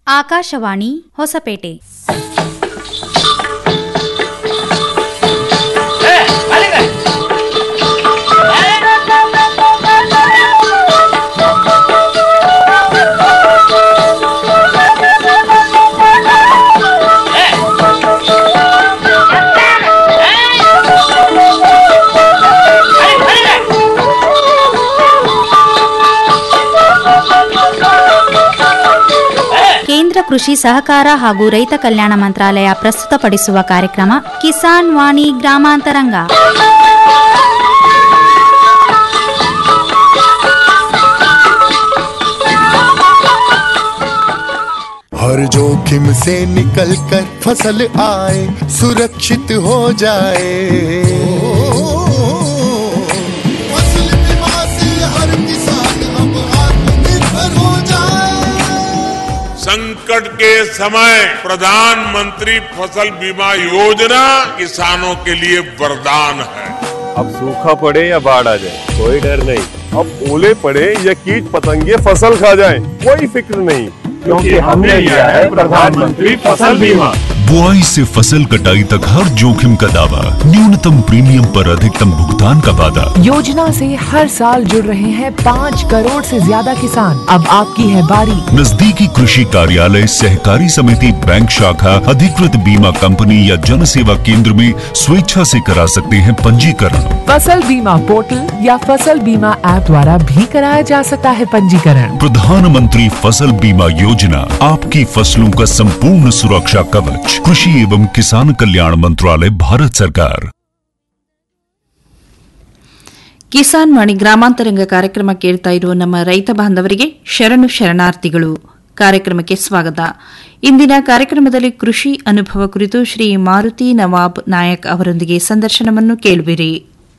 ಆಕಾಶವಾಣಿ ಹೊಸಪೇಟೆ ಕೇಂದ್ರ ಕೃಷಿ ಸಹಕಾರ ಹಾಗೂ ರೈತ ಕಲ್ಯಾಣ ಮಂತ್ರಾಲಯ ಪ್ರಸ್ತುತಪಡಿಸುವ ಕಾರ್ಯಕ್ರಮ ಕಿಸಾನ್ ವಾಣಿ ಗ್ರಾಮಾಂತರಂಗ हर जोखिम से निकल कर फसल आए सुरक्षित हो जाए फसल बीमा से हर किसान अब आत्मनिर्भर हो जाए संकट के समय प्रधानमंत्री फसल बीमा योजना किसानों के लिए वरदान है अब सूखा पड़े या बाढ़ आ जाए कोई डर नहीं अब ओले पड़े या कीट पतंगे फसल खा जाए कोई फिक्र नहीं क्योंकि हमने लिया है प्रधानमंत्री फसल बीमा बुआई से फसल कटाई तक हर जोखिम का दावा न्यूनतम प्रीमियम पर अधिकतम भुगतान का वादा योजना से हर साल जुड़ रहे हैं पाँच करोड़ से ज्यादा किसान अब आपकी है बारी नजदीकी कृषि कार्यालय सहकारी समिति बैंक शाखा अधिकृत बीमा कंपनी या जन सेवा केंद्र में स्वेच्छा से करा सकते हैं पंजीकरण फसल बीमा पोर्टल या फसल बीमा ऐप द्वारा भी कराया जा सकता है पंजीकरण प्रधानमंत्री फसल बीमा योजना आपकी फसलों का संपूर्ण सुरक्षा कवच कृषि एवं किसान कल्याण मंत्रालय भारत सरकार ಕಿಸಾನ್ ವಾಣಿ ಗ್ರಾಮಾಂತರಂಗ ಕಾರ್ಯಕ್ರಮ ಕೇಳ್ತಾ ಇರುವ ನಮ್ಮ ರೈತ ಬಾಂಧವರಿಗೆ ಶರಣು ಶರಣಾರ್ಥಿಗಳು ಕಾರ್ಯಕ್ರಮಕ್ಕೆ ಸ್ವಾಗತ ಇಂದಿನ ಕಾರ್ಯಕ್ರಮದಲ್ಲಿ ಕೃಷಿ ಅನುಭವ ಕುರಿತು ಶ್ರೀ ಮಾರುತಿ ನವಾಬ್ ನಾಯಕ್ ಅವರೊಂದಿಗೆ ಸಂದರ್ಶನವನ್ನು ಕೇಳುವಿರಿ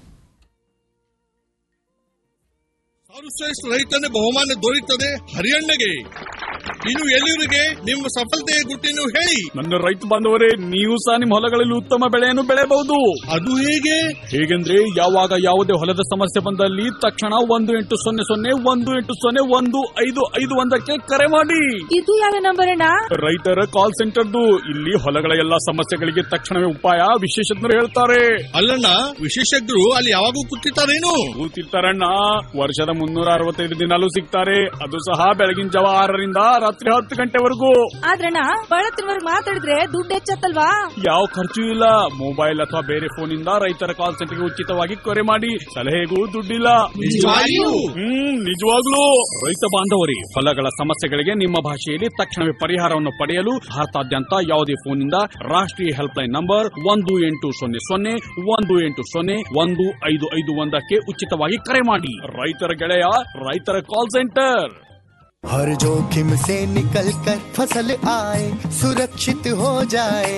ಸರ್ವಶ್ರೇಷ್ಠ ರೈತನ ಬಹುಮಾನ ದೊರೆಯುತ್ತದೆ ಹರಿಯಣ್ಣಗೆ ಇನ್ನು ಎಲ್ಲಿವರಿಗೆ ನಿಮ್ಮ ಸಫಲತೆಯ ಗುಟ್ಟಿನ ಹೇಳಿ ನನ್ನ ರೈತ ಬಾಂಧವರೇ ನೀವು ಸಹ ನಿಮ್ಮ ಹೊಲಗಳಲ್ಲಿ ಉತ್ತಮ ಬೆಳೆಯನ್ನು ಬೆಳೆಯಬಹುದು ಅದು ಹೇಗೆ ಹೇಗೆಂದ್ರೆ ಯಾವಾಗ ಯಾವುದೇ ಹೊಲದ ಸಮಸ್ಯೆ ಬಂದಲ್ಲಿ ತಕ್ಷಣ ಒಂದು ಎಂಟು ಸೊನ್ನೆ ಸೊನ್ನೆ ಒಂದು ಎಂಟು ಸೊನ್ನೆ ಒಂದು ಐದು ಐದು ಒಂದಕ್ಕೆ ಕರೆ ಮಾಡಿ ಇದು ಯಾವ ನಂಬರ್ ಅಣ್ಣ ರೈತರ ಕಾಲ್ ಸೆಂಟರ್ದು ಇಲ್ಲಿ ಹೊಲಗಳ ಎಲ್ಲಾ ಸಮಸ್ಯೆಗಳಿಗೆ ತಕ್ಷಣವೇ ಉಪಾಯ ವಿಶೇಷಜ್ಞರು ಹೇಳ್ತಾರೆ ಅಲ್ಲಣ್ಣ ವಿಶೇಷಜ್ಞರು ಅಲ್ಲಿ ಯಾವಾಗೂ ಕೂತಿರ್ತಾರೇನು ಕೂತಿರ್ತಾರಣ್ಣ ವರ್ಷದ ಮುನ್ನೂರ ಅರವತ್ತೈದು ದಿನಾಲೂ ಸಿಗ್ತಾರೆ ಅದು ಸಹ ಬೆಳಗಿನ ಜಾವ ಆರರಿಂದ ರಾತ್ರಿ ಹತ್ತು ಗಂಟೆವರೆಗೂ ಆದ್ರಣ್ಣ ಬಳತ್ತಿನವರ್ಗ್ ಮಾತಾಡಿದ್ರೆ ದುಡ್ಡು ಹೆಚ್ಚತ್ತಲ್ವಾ ಯಾವ ಖರ್ಚು ಇಲ್ಲ ಮೊಬೈಲ್ ಅಥವಾ ಬೇರೆ ಫೋನ್ ಇಂದ ರೈತರ ಕಾಲ್ ಸೆಂಟರ್ಗೆ ಉಚಿತವಾಗಿ ಕರೆ ಮಾಡಿ ಸಲಹೆಗೂ ದುಡ್ಡಿಲ್ಲ ನಿಜವಾಗಿಯೂ? ಹ್ಮ್ ನಿಜವಾಗ್ಲೂ ರೈತ ಬಾಂಧವರಿ ಹೊಲಗಳ ಸಮಸ್ಯೆಗಳಿಗೆ ನಿಮ್ಮ ಭಾಷೆಯಲ್ಲಿ ತಕ್ಷಣವೇ ಪರಿಹಾರವನ್ನು ಪಡೆಯಲು ಭಾರತಾದ್ಯಂತ ಯಾವುದೇ ಫೋನ್ ಇಂದ ರಾಷ್ಟ್ರೀಯ ಹೆಲ್ಪ್ ಲೈನ್ ನಂಬರ್ ಒಂದು ಎಂಟು ಸೊನ್ನೆ ಸೊನ್ನೆ ಒಂದು ಎಂಟು ಸೊನ್ನೆ ಒಂದು ಐದು ಐದು ಒಂದಕ್ಕೆ ಉಚಿತವಾಗಿ ಕರೆ ಮಾಡಿ ರೈತರ ಗೆಳೆಯ ರೈತರ ಕಾಲ್ ಸೆಂಟರ್ हर जोखिम से निकल कर फसल आए सुरक्षित हो जाए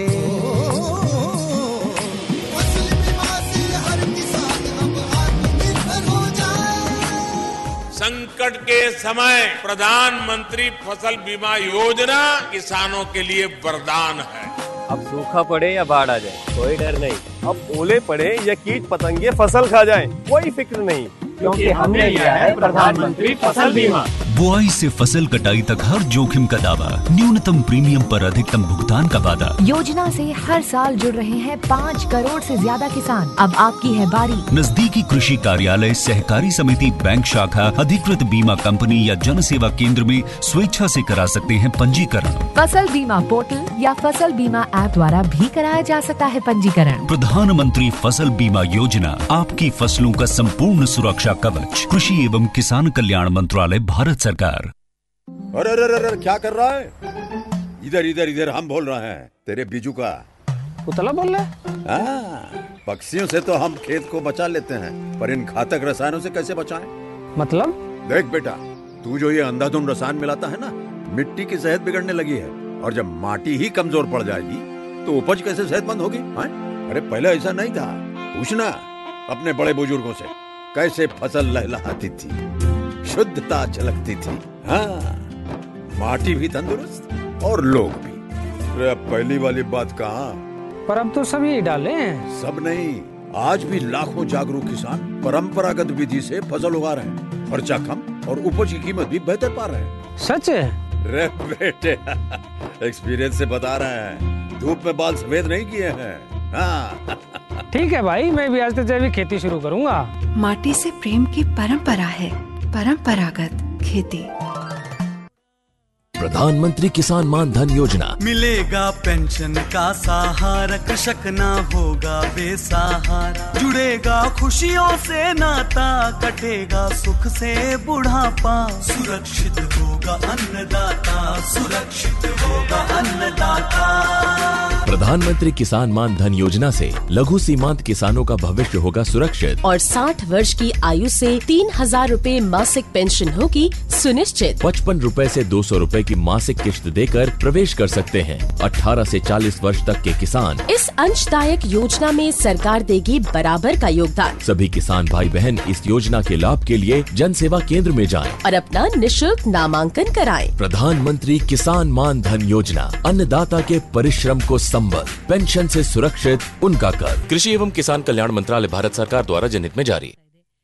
फसल बीमा से हर किसान अब आत्मनिर्भर हो जाए संकट के समय प्रधानमंत्री फसल बीमा योजना किसानों के लिए वरदान है अब सूखा पड़े या बाढ़ आ जाए कोई डर नहीं अब ओले पड़े या कीट पतंगे फसल खा जाए कोई फिक्र नहीं क्योंकि हमने लिया है प्रधानमंत्री फसल बीमा बुआई से फसल कटाई तक हर जोखिम का दावा न्यूनतम प्रीमियम पर अधिकतम भुगतान का वादा योजना से हर साल जुड़ रहे हैं पाँच करोड़ से ज्यादा किसान अब आपकी है बारी नजदीकी कृषि कार्यालय सहकारी समिति बैंक शाखा अधिकृत बीमा कंपनी या जन सेवा केंद्र में स्वेच्छा से करा सकते हैं पंजीकरण फसल बीमा पोर्टल या फसल बीमा ऐप द्वारा भी कराया जा सकता है पंजीकरण प्रधानमंत्री फसल बीमा योजना आपकी फसलों का संपूर्ण सुरक्षा कवच कृषि एवं किसान कल्याण मंत्रालय भारत सरकार अरे अरे अरे अरे, क्या कर रहा है इधर इधर इधर हम बोल रहे हैं तेरे बीजू का पुतला बोल रहा है हाँ, पक्षियों से तो हम खेत को बचा लेते हैं पर इन घातक रसायनों से कैसे बचाएं? मतलब देख बेटा तू जो ये अंधाधुंध रसायन मिलाता है ना मिट्टी की सेहत बिगड़ने लगी है और जब माटी ही कमजोर पड़ जाएगी तो उपज कैसे सेहतमंद होगी हाँ? अरे पहले ऐसा नहीं था पूछना अपने बड़े बुजुर्गों से कैसे फसल लहलहाती थी शुद्धता झलकती थी हाँ माटी भी तंदुरुस्त और लोग भी अरे अब पहली वाली बात कहाँ पर अब तो सभी डाले हैं सब नहीं आज भी लाखों जागरूक किसान परंपरागत विधि से फसल उगा रहे हैं खर्चा कम और उपज की कीमत भी बेहतर पा रहे हैं सच है रे बेटे एक्सपीरियंस से बता रहे हैं धूप में बाल सफेद नहीं किए हैं हाँ ठीक है भाई मैं भी आज से जैविक खेती शुरू करूंगा माटी से प्रेम की परंपरा है परंपरागत खेती प्रधानमंत्री किसान मान धन योजना मिलेगा पेंशन का सहारा कृषक ना होगा बेसहारा जुड़ेगा खुशियों से नाता कटेगा सुख से बुढ़ापा सुरक्षित होगा अन्नदाता सुरक्षित होगा अन्नदाता प्रधानमंत्री किसान मान धन योजना से लघु सीमांत किसानों का भविष्य होगा सुरक्षित और 60 वर्ष की आयु से तीन हजार रूपए मासिक पेंशन होगी सुनिश्चित पचपन रूपए ऐसी दो सौ रूपए की मासिक किश्त देकर प्रवेश कर सकते हैं 18 से 40 वर्ष तक के किसान इस अंशदायक योजना में सरकार देगी बराबर का योगदान सभी किसान भाई बहन इस योजना के लाभ के लिए जन सेवा केंद्र में जाएं। और अपना निशुल्क नामांकन कराएं। प्रधानमंत्री किसान मान धन योजना अन्नदाता के परिश्रम को संबल पेंशन से सुरक्षित उनका कर कृषि एवं किसान कल्याण मंत्रालय भारत सरकार द्वारा जनहित में जारी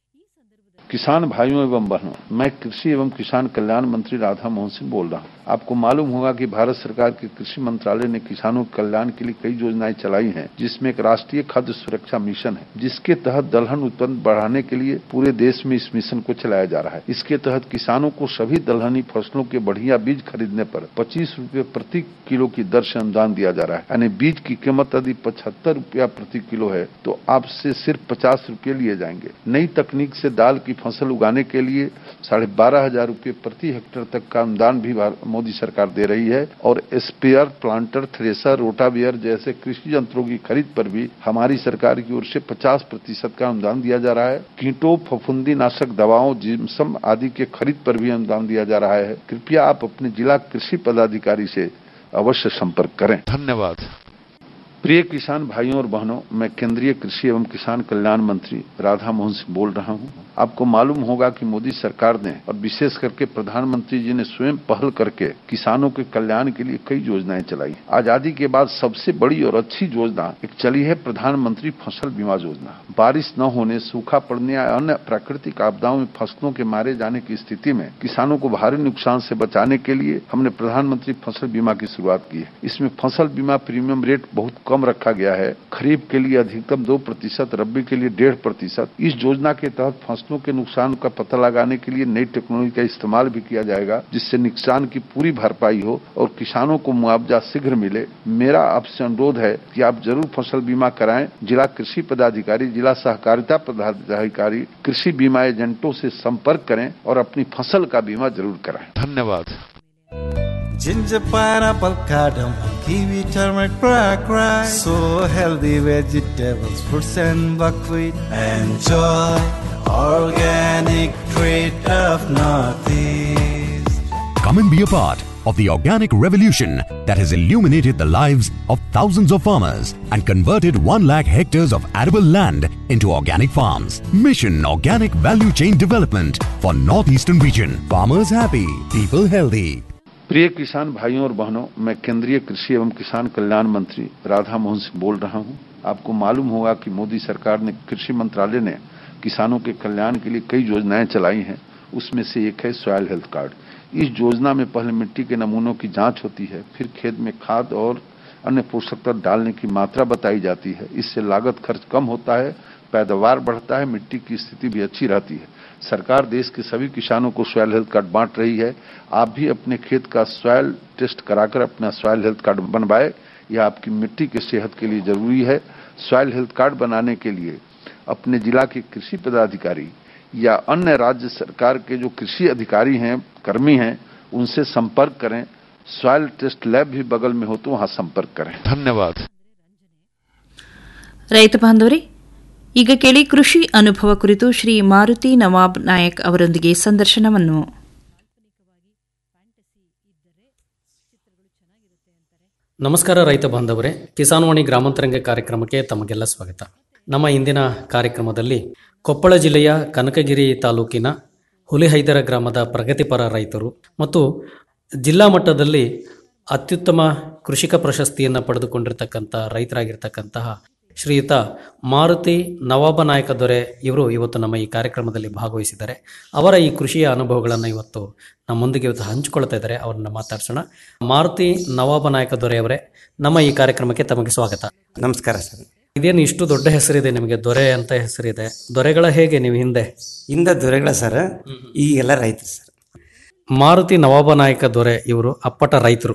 किसान भाइयों एवं बहनों मैं कृषि एवं किसान कल्याण मंत्री राधा मोहन सिंह बोल रहा हूँ आपको मालूम होगा कि भारत सरकार के कृषि मंत्रालय ने किसानों के कल्याण के लिए कई योजनाएं चलाई हैं जिसमें एक राष्ट्रीय खाद्य सुरक्षा मिशन है जिसके तहत दलहन उत्पन्न बढ़ाने के लिए पूरे देश में इस मिशन को चलाया जा रहा है इसके तहत किसानों को सभी दलहनी फसलों के बढ़िया बीज खरीदने पर पच्चीस रूपए प्रति किलो की दर से अनुदान दिया जा रहा है यानी बीज की कीमत यदि पचहत्तर रूपया प्रति किलो है तो आपसे सिर्फ पचास रूपये लिए जाएंगे नई तकनीक से दाल की फसल उगाने के लिए साढ़े बारह हजार रूपये प्रति हेक्टेयर तक का अनुदान भी मोदी सरकार दे रही है और स्पेयर प्लांटर थ्रेसर रोटावियर जैसे कृषि यंत्रों की खरीद पर भी हमारी सरकार की ओर से 50 प्रतिशत का अनुदान दिया जा रहा है कीटों फफूंदी नाशक दवाओं जिम्सम आदि के खरीद पर भी अनुदान दिया जा रहा है कृपया आप अपने जिला कृषि पदाधिकारी से अवश्य संपर्क करें धन्यवाद प्रिय किसान भाइयों और बहनों मैं केंद्रीय कृषि एवं किसान कल्याण मंत्री राधा मोहन सिंह बोल रहा हूं आपको मालूम होगा कि मोदी सरकार ने और विशेष करके प्रधानमंत्री जी ने स्वयं पहल करके किसानों के कल्याण के लिए कई योजनाएं चलाई आजादी के बाद सबसे बड़ी और अच्छी योजना एक चली है प्रधानमंत्री फसल बीमा योजना बारिश न होने सूखा पड़ने या अन्य प्राकृतिक आपदाओं में फसलों के मारे जाने की स्थिति में किसानों को भारी नुकसान से बचाने के लिए हमने प्रधानमंत्री फसल बीमा की शुरुआत की है इसमें फसल बीमा प्रीमियम रेट बहुत कम रखा गया है खरीफ के लिए अधिकतम दो प्रतिशत रबी के लिए डेढ़ प्रतिशत इस योजना के तहत फसलों के नुकसान का पता लगाने के लिए नई टेक्नोलॉजी का इस्तेमाल भी किया जाएगा जिससे नुकसान की पूरी भरपाई हो और किसानों को मुआवजा शीघ्र मिले मेरा आपसे अनुरोध है कि आप जरूर फसल बीमा कराएं जिला कृषि पदाधिकारी जिला सहकारिता पदाधिकारी कृषि बीमा एजेंटों से संपर्क करें और अपनी फसल का बीमा जरूर कराएं धन्यवाद Ginger, pineapple, cardamom, kiwi, turmeric, black rice. So healthy vegetables, fruits and buckwheat. Enjoy organic treat of Northeast. Come and be a part of the organic revolution that has illuminated the lives of thousands of farmers and converted 1 lakh hectares of arable land into organic farms. Mission Organic Value Chain Development for Northeastern Region. Farmers happy, people healthy. प्रिय किसान भाइयों और बहनों मैं केंद्रीय कृषि एवं किसान कल्याण मंत्री राधा मोहन सिंह बोल रहा हूं आपको मालूम होगा कि मोदी सरकार ने कृषि मंत्रालय ने किसानों के कल्याण के लिए कई योजनाएं चलाई हैं उसमें से एक है सॉयल हेल्थ कार्ड इस योजना में पहले मिट्टी के नमूनों की जांच होती है फिर खेत में खाद और अन्य पोषक तत्व डालने की मात्रा बताई जाती है इससे लागत खर्च कम होता है पैदावार बढ़ता है मिट्टी की स्थिति भी अच्छी रहती है सरकार देश के सभी किसानों को सॉयल हेल्थ कार्ड बांट रही है आप भी अपने खेत का सॉयल टेस्ट कराकर अपना सॉयल हेल्थ कार्ड बनवाए यह आपकी मिट्टी की सेहत के लिए जरूरी है सॉयल हेल्थ कार्ड बनाने के लिए अपने जिला के कृषि पदाधिकारी या अन्य राज्य सरकार के जो कृषि अधिकारी हैं कर्मी हैं उनसे संपर्क करें सॉयल टेस्ट लैब भी बगल में हो तो वहां संपर्क करें धन्यवाद ರೈತ ಬಾಂಧವರೇ ಈಗ ಕೇಳಿ ಕೃಷಿ ಅನುಭವ ಕುರಿತು ಶ್ರೀ ಮಾರುತಿ ನವಾಬ್ ನಾಯಕ್ ಅವರೊಂದಿಗೆ ಸಂದರ್ಶನವನ್ನು ನಮಸ್ಕಾರ ರೈತ ಬಾಂಧವರೇ ಕಿಸಾನ್ವಾಣಿ ಗ್ರಾಮಾಂತರಂಗ ಕಾರ್ಯಕ್ರಮಕ್ಕೆ ತಮಗೆಲ್ಲ ಸ್ವಾಗತ ನಮ್ಮ ಇಂದಿನ ಕಾರ್ಯಕ್ರಮದಲ್ಲಿ ಕೊಪ್ಪಳ ಜಿಲ್ಲೆಯ ಕನಕಗಿರಿ ತಾಲೂಕಿನ ಹುಲಿಹೈದರ ಗ್ರಾಮದ ಪ್ರಗತಿಪರ ರೈತರು ಮತ್ತು ಜಿಲ್ಲಾ ಮಟ್ಟದಲ್ಲಿ ಅತ್ಯುತ್ತಮ ಕೃಷಿಕ ಪ್ರಶಸ್ತಿಯನ್ನು ಪಡೆದುಕೊಂಡಿರ್ತಕ್ಕಂಥ ರೈತರಾಗಿರ್ತಕ್ಕಂತಹ ಶ್ರೀಯುತ ಮಾರುತಿ ನವಾಬ ನಾಯಕ ದೊರೆ ಇವರು ಇವತ್ತು ನಮ್ಮ ಈ ಕಾರ್ಯಕ್ರಮದಲ್ಲಿ ಭಾಗವಹಿಸಿದ್ದಾರೆ ಅವರ ಈ ಕೃಷಿಯ ಅನುಭವಗಳನ್ನು ಇವತ್ತು ನಮ್ಮೊಂದಿಗೆ ಇವತ್ತು ಹಂಚಿಕೊಳ್ತಾ ಇದ್ದಾರೆ ಅವರನ್ನ ಮಾತಾಡ್ಸೋಣ ಮಾರುತಿ ನವಾಬ ನಾಯಕ ದೊರೆಯವರೇ ನಮ್ಮ ಈ ಕಾರ್ಯಕ್ರಮಕ್ಕೆ ತಮಗೆ ಸ್ವಾಗತ ನಮಸ್ಕಾರ ಸರ್ ಇದೇನು ಇಷ್ಟು ದೊಡ್ಡ ಹೆಸರಿದೆ ನಿಮಗೆ ದೊರೆ ಅಂತ ಹೆಸರಿದೆ ದೊರೆಗಳ ಹೇಗೆ ನೀವು ಹಿಂದೆ ಹಿಂದೆ ದೊರೆಗಳ ಸರ್ ಈಗೆಲ್ಲ ರೈತರು ಸರ್ ಮಾರುತಿ ನವಾಬ ನಾಯಕ ದೊರೆ ಇವರು ಅಪ್ಪಟ ರೈತರು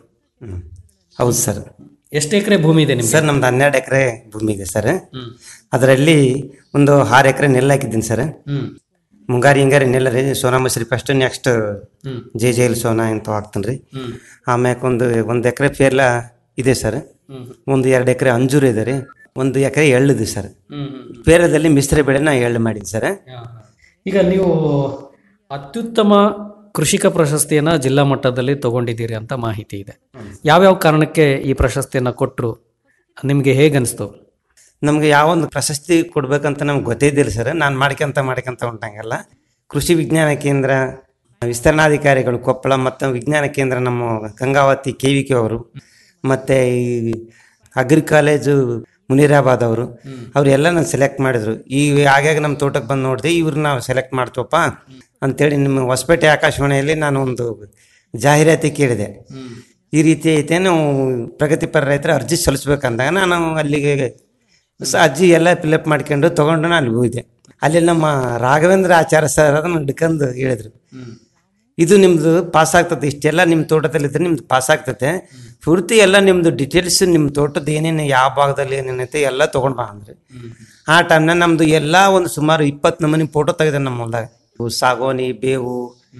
ಹೌದು ಸರ್ ಎಷ್ಟು ಎಕರೆ ಭೂಮಿ ಇದೆ ನಿಮ್ಗೆ ಸರ್ ನಮ್ದು ಹನ್ನೆರಡು ಎಕರೆ ಭೂಮಿ ಇದೆ ಸರ್ ಅದರಲ್ಲಿ ಒಂದು ಆರು ಎಕರೆ ನೆಲ್ಲು ಹಾಕಿದ್ದೀನಿ ಸರ್ ಹ್ಮ್. ಮುಂಗಾರಿ ಹಿಂಗಾರಿ ನೆಲ್ಲ ರೀ ಸೋನಾ ಮಸೂರಿ ಫಸ್ಟ್ ನೆಕ್ಸ್ಟ್ ಹ್ಮ್. ಜೆ ಜೈಲ್ ಸೋನಾ ಅಂತ ಹಾಕ್ತೀನಿ ರೀ ಹ್ಮ್. ಆಮ್ಯಾಕ ಒಂದು ಒಂದು ಎಕರೆ ಪೇರ್ಲ ಇದೆ ಸರ್ ಹ್ಮ್. ಒಂದು ಎರಡು ಎಕರೆ ಅಂಜೂರು ಇದೆ ರೀ ಒಂದು ಎಕರೆ ಎಳ್ಳಿದೆ ಸರ್ ಹ್ಮ್. ಪೇರದಲ್ಲಿ ಮಿಶ್ರ ಬೆಳೆನ ಎಳ್ಳು ಮಾಡಿದ್ದೀನಿ ಸರ್ ಈಗ ನೀವು ಅತ್ಯುತ್ತಮ ಕೃಷಿಕ ಪ್ರಶಸ್ತಿಯನ್ನ ಜಿಲ್ಲಾ ಮಟ್ಟದಲ್ಲಿ ತಗೊಂಡಿದ್ದೀರಿ ಅಂತ ಮಾಹಿತಿ ಇದೆ ಯಾವ್ಯಾವ ಕಾರಣಕ್ಕೆ ಈ ಪ್ರಶಸ್ತಿಯನ್ನ ಕೊಟ್ಟರು ನಿಮಗೆ ಹೇಗನ್ನಿಸ್ತು ನಮ್ಗೆ ಯಾವೊಂದು ಪ್ರಶಸ್ತಿ ಕೊಡ್ಬೇಕಂತ ನಮ್ಗೆ ಗೊತ್ತೇ ಇದ್ದಿಲ್ಲ ಸರ್ ನಾನು ಮಾಡ್ಕೊಂತ ಮಾಡ್ಕೊಂತ ಹೊಂಟಂಗೆಲ್ಲ ಕೃಷಿ ವಿಜ್ಞಾನ ಕೇಂದ್ರ ವಿಸ್ತರಣಾಧಿಕಾರಿಗಳು ಕೊಪ್ಪಳ ಮತ್ತು ವಿಜ್ಞಾನ ಕೇಂದ್ರ ನಮ್ಮ ಗಂಗಾವತಿ ಕೆ ವಿ ಕೆ ಅವರು ಮತ್ತು ಈ ಅಗ್ರಿ ಕಾಲೇಜು ಮುನೀರಾಬಾದ್ ಅವರು ಅವರೆಲ್ಲ ನಾನು ಸೆಲೆಕ್ಟ್ ಮಾಡಿದ್ರು ಈ ಆಗಾಗ ನಮ್ಮ ತೋಟಕ್ಕೆ ಬಂದು ನೋಡಿದೆ ಇವ್ರು ನಾವು ಸೆಲೆಕ್ಟ್ ಮಾಡ್ತೀವಪ್ಪ ಅಂತೇಳಿ ನಿಮ್ಮ ಹೊಸಪೇಟೆ ಆಕಾಶವಾಣಿಯಲ್ಲಿ ನಾನು ಒಂದು ಜಾಹೀರಾತಿ ಕೇಳಿದೆ ಈ ರೀತಿ ಐತೆ ನಾವು ಪ್ರಗತಿಪರ ರೈತರ ಅರ್ಜಿ ಸಲ್ಲಿಸ್ಬೇಕಂದಾಗ ನಾನು ಅಲ್ಲಿಗೆ ಸ ಅಜ್ಜಿ ಎಲ್ಲ ಫಿಲಪ್ ಮಾಡ್ಕೊಂಡು ತೊಗೊಂಡು ನಾನು ಅಲ್ಲಿ ಹೋಗಿದ್ದೆ ಅಲ್ಲಿ ನಮ್ಮ ರಾಘವೇಂದ್ರ ಆಚಾರ್ಯ ಸರ್ ಅದನ್ನು ಹಿಡ್ಕೊಂಡು ಹೇಳಿದ್ರು ಇದು ನಿಮ್ಮದು ಪಾಸ್ ಆಗ್ತದೆ ಇಷ್ಟೆಲ್ಲ ನಿಮ್ಮ ತೋಟದಲ್ಲಿದ್ದರೆ ನಿಮ್ದು ಪಾಸ್ ಆಗ್ತದೆ ಪೂರ್ತಿ ಎಲ್ಲ ನಿಮ್ಮದು ಡೀಟೇಲ್ಸ್ ನಿಮ್ಮ ತೋಟದ ಏನೇನು ಯಾವ ಭಾಗದಲ್ಲಿ ಏನೇನೈತೆ ಎಲ್ಲ ತೊಗೊಂಡು ಬಾ ಅಂದ್ರೆ ಆ ಟೈಮ್ನಾಗ ನಮ್ಮದು ಎಲ್ಲ ಒಂದು ಸುಮಾರು ಇಪ್ಪತ್ತು ನಮೂನಿ ಫೋಟೋ ತೆಗೆದೆ ನಮ್ಮ ಹೊಲ್ದಾಗ ಇವು ಸಾಗೋನಿ ಬೇವು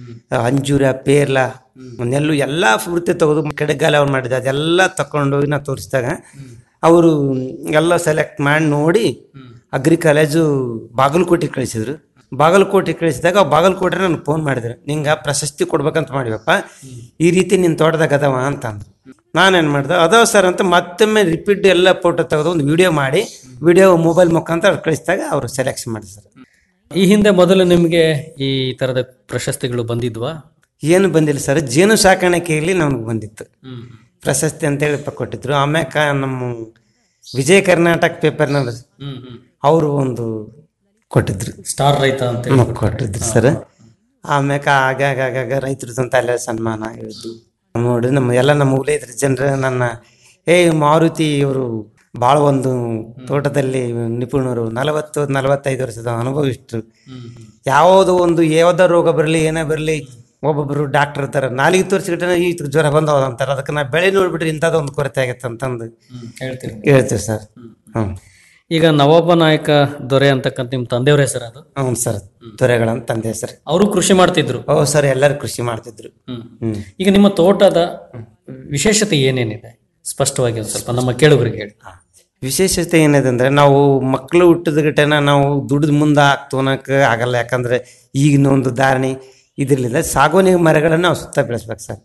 ಅಂಜೂರ ಪೇರ್ಲ ನೆಲ್ಲು ಎಲ್ಲ ಪೂರ್ತಿ ತೆಗೆದು ಕಡೆಗಾಲ ಅವ್ರು ಮಾಡಿದ ಅದೆಲ್ಲ ತಕೊಂಡು ಹೋಗಿ ನಾವು ತೋರಿಸಿದಾಗ ಅವರು ಎಲ್ಲ ಸೆಲೆಕ್ಟ್ ಮಾಡಿ ನೋಡಿ ಅಗ್ರಿ ಕಾಲೇಜು ಬಾಗಲಕೋಟೆ ಕಳಿಸಿದ್ರು ಬಾಗಲಕೋಟೆ ಕಳಿಸಿದಾಗ ಬಾಗಲಕೋಟೆ ನನಗೆ ಫೋನ್ ಮಾಡಿದ್ರು ನಿಂಗೆ ಪ್ರಶಸ್ತಿ ಕೊಡ್ಬೇಕಂತ ಮಾಡಿವಪ್ಪ ಈ ರೀತಿ ನಿನ್ನ ತೋಟದಾಗ ಅದಾವ ಅಂತ ಅಂದ್ರು ನಾನೇನು ಮಾಡಿದೆ ಅದಾವ ಸರ್ ಅಂತ ಮತ್ತೊಮ್ಮೆ ರಿಪೀಟ್ ಎಲ್ಲ ಫೋಟೋ ತೆಗೆದು ಒಂದು ವಿಡಿಯೋ ಮಾಡಿ ವಿಡಿಯೋ ಮೊಬೈಲ್ ಮುಖಾಂತರ ಅವ್ರು ಕಳಿಸಿದಾಗ ಅವರು ಸೆಲೆಕ್ಷನ್ ಮಾಡಿದ್ರು ಈ ಹಿಂದೆ ಮೊದಲು ನಿಮಗೆ ಈ ತರದ ಪ್ರಶಸ್ತಿಗಳು ಬಂದಿದ್ವಾ ಏನು ಬಂದಿಲ್ಲ ಸರ್ ಜೇನು ಸಾಕಾಣಿಕೆಯಲ್ಲಿ ನಮ್ಗೆ ಬಂದಿತ್ತು ಪ್ರಶಸ್ತಿ ಅಂತೇಳಿ ಪ- ಕೊಟ್ಟಿದ್ರು ಆಮ್ಯಾಕ ನಮ್ಮ ವಿಜಯ ಕರ್ನಾಟಕ ಪೇಪರ್ನ ಅವರು ಒಂದು ಕೊಟ್ಟಿದ್ರು ಸ್ಟಾರ್ ರೈತ ಅಂತ ಹೇಳಿ ಹ್ಮ್, ಕೊಟ್ಟಿದ್ರು ಸರ್ ಆಮ್ಯಾಕ ಆಗಾಗ ಆಗಾಗ ರೈತರದಂತ ಎಲ್ಲ ಸನ್ಮಾನ ಹೇಳಿದ್ದು ನೋಡಿ ನಮ್ಮ ಎಲ್ಲ ನಮ್ಮ ಊರೇ ಇದ್ರ ಜನರು ನನ್ನ ಏ ಮಾರುತಿ ಇವರು ಭಾಳ ಒಂದು ತೋಟದಲ್ಲಿ ನಿಪುಣರು ನಲವತ್ತು ನಲವತ್ತೈದು ವರ್ಷದ ಅನುಭವಿಸ್ತು ಯಾವುದೋ ಒಂದು ಯಾವುದೋ ರೋಗ ಬರಲಿ ಏನೇ ಬರಲಿ ಒಬ್ಬೊಬ್ಬರು ಡಾಕ್ಟರ್ ಇರ್ತಾರೆ ನಾಲಿಗೆ ತೋರಿಸಿಬಿಟ್ರೆ ಈ ಜ್ವರ ಬಂದವ ಅಂತಾರೆ ಅದಕ್ಕೆ ನಾ ಬೆಳೆ ನೋಡ್ಬಿಟ್ರೆ ಇಂಥದ್ದು ಒಂದು ಕೊರತೆ ಆಗತ್ತೆ ಅಂತಂದು ಹೇಳ್ತೀರಿ ಹೇಳ್ತೀವಿ ಸರ್ ಹ್ಞೂ ಈಗ ನವಾಬ ನಾಯಕ ದೊರೆ ಅಂತಕ್ಕಂಥ ನಿಮ್ಮ ತಂದೆಯವ್ರ ಹೆಸರು ಅದು ಹ್ಞೂ ಸರ್ ದೊರೆಗಳಂತ ತಂದೆ ಸರ್ ಅವರು ಕೃಷಿ ಮಾಡ್ತಿದ್ರು ಓ ಸರ್ ಎಲ್ಲರೂ ಕೃಷಿ ಮಾಡ್ತಿದ್ರು ಹ್ಮ್ ಈಗ ನಿಮ್ಮ ತೋಟದ ವಿಶೇಷತೆ ಏನೇನಿದೆ ಸ್ಪಷ್ಟವಾಗಿ ಒಂದು ಸ್ವಲ್ಪ ನಮ್ಮ ಕೇಳುಗರಿಗೆ ಹೇಳಿ ವಿಶೇಷತೆ ಏನಿದೆ ಅಂದ್ರೆ ನಾವು ಮಕ್ಕಳು ಹುಟ್ಟಿದ ಗಿಟ್ಟನ ನಾವು ದುಡಿದು ಮುಂದೆ ಹಾಕ್ತೋನಕ್ಕೆ ಆಗಲ್ಲ ಯಾಕಂದ್ರೆ ಈಗಿನ ಒಂದು ಧಾರಣೆ ಇದಿರಲಿಲ್ಲ ಸಾಗುವಾನಿ ಮರಗಳನ್ನು ನಾವು ಸುತ್ತ ಬೆಳೆಸ್ಬೇಕು ಸರ್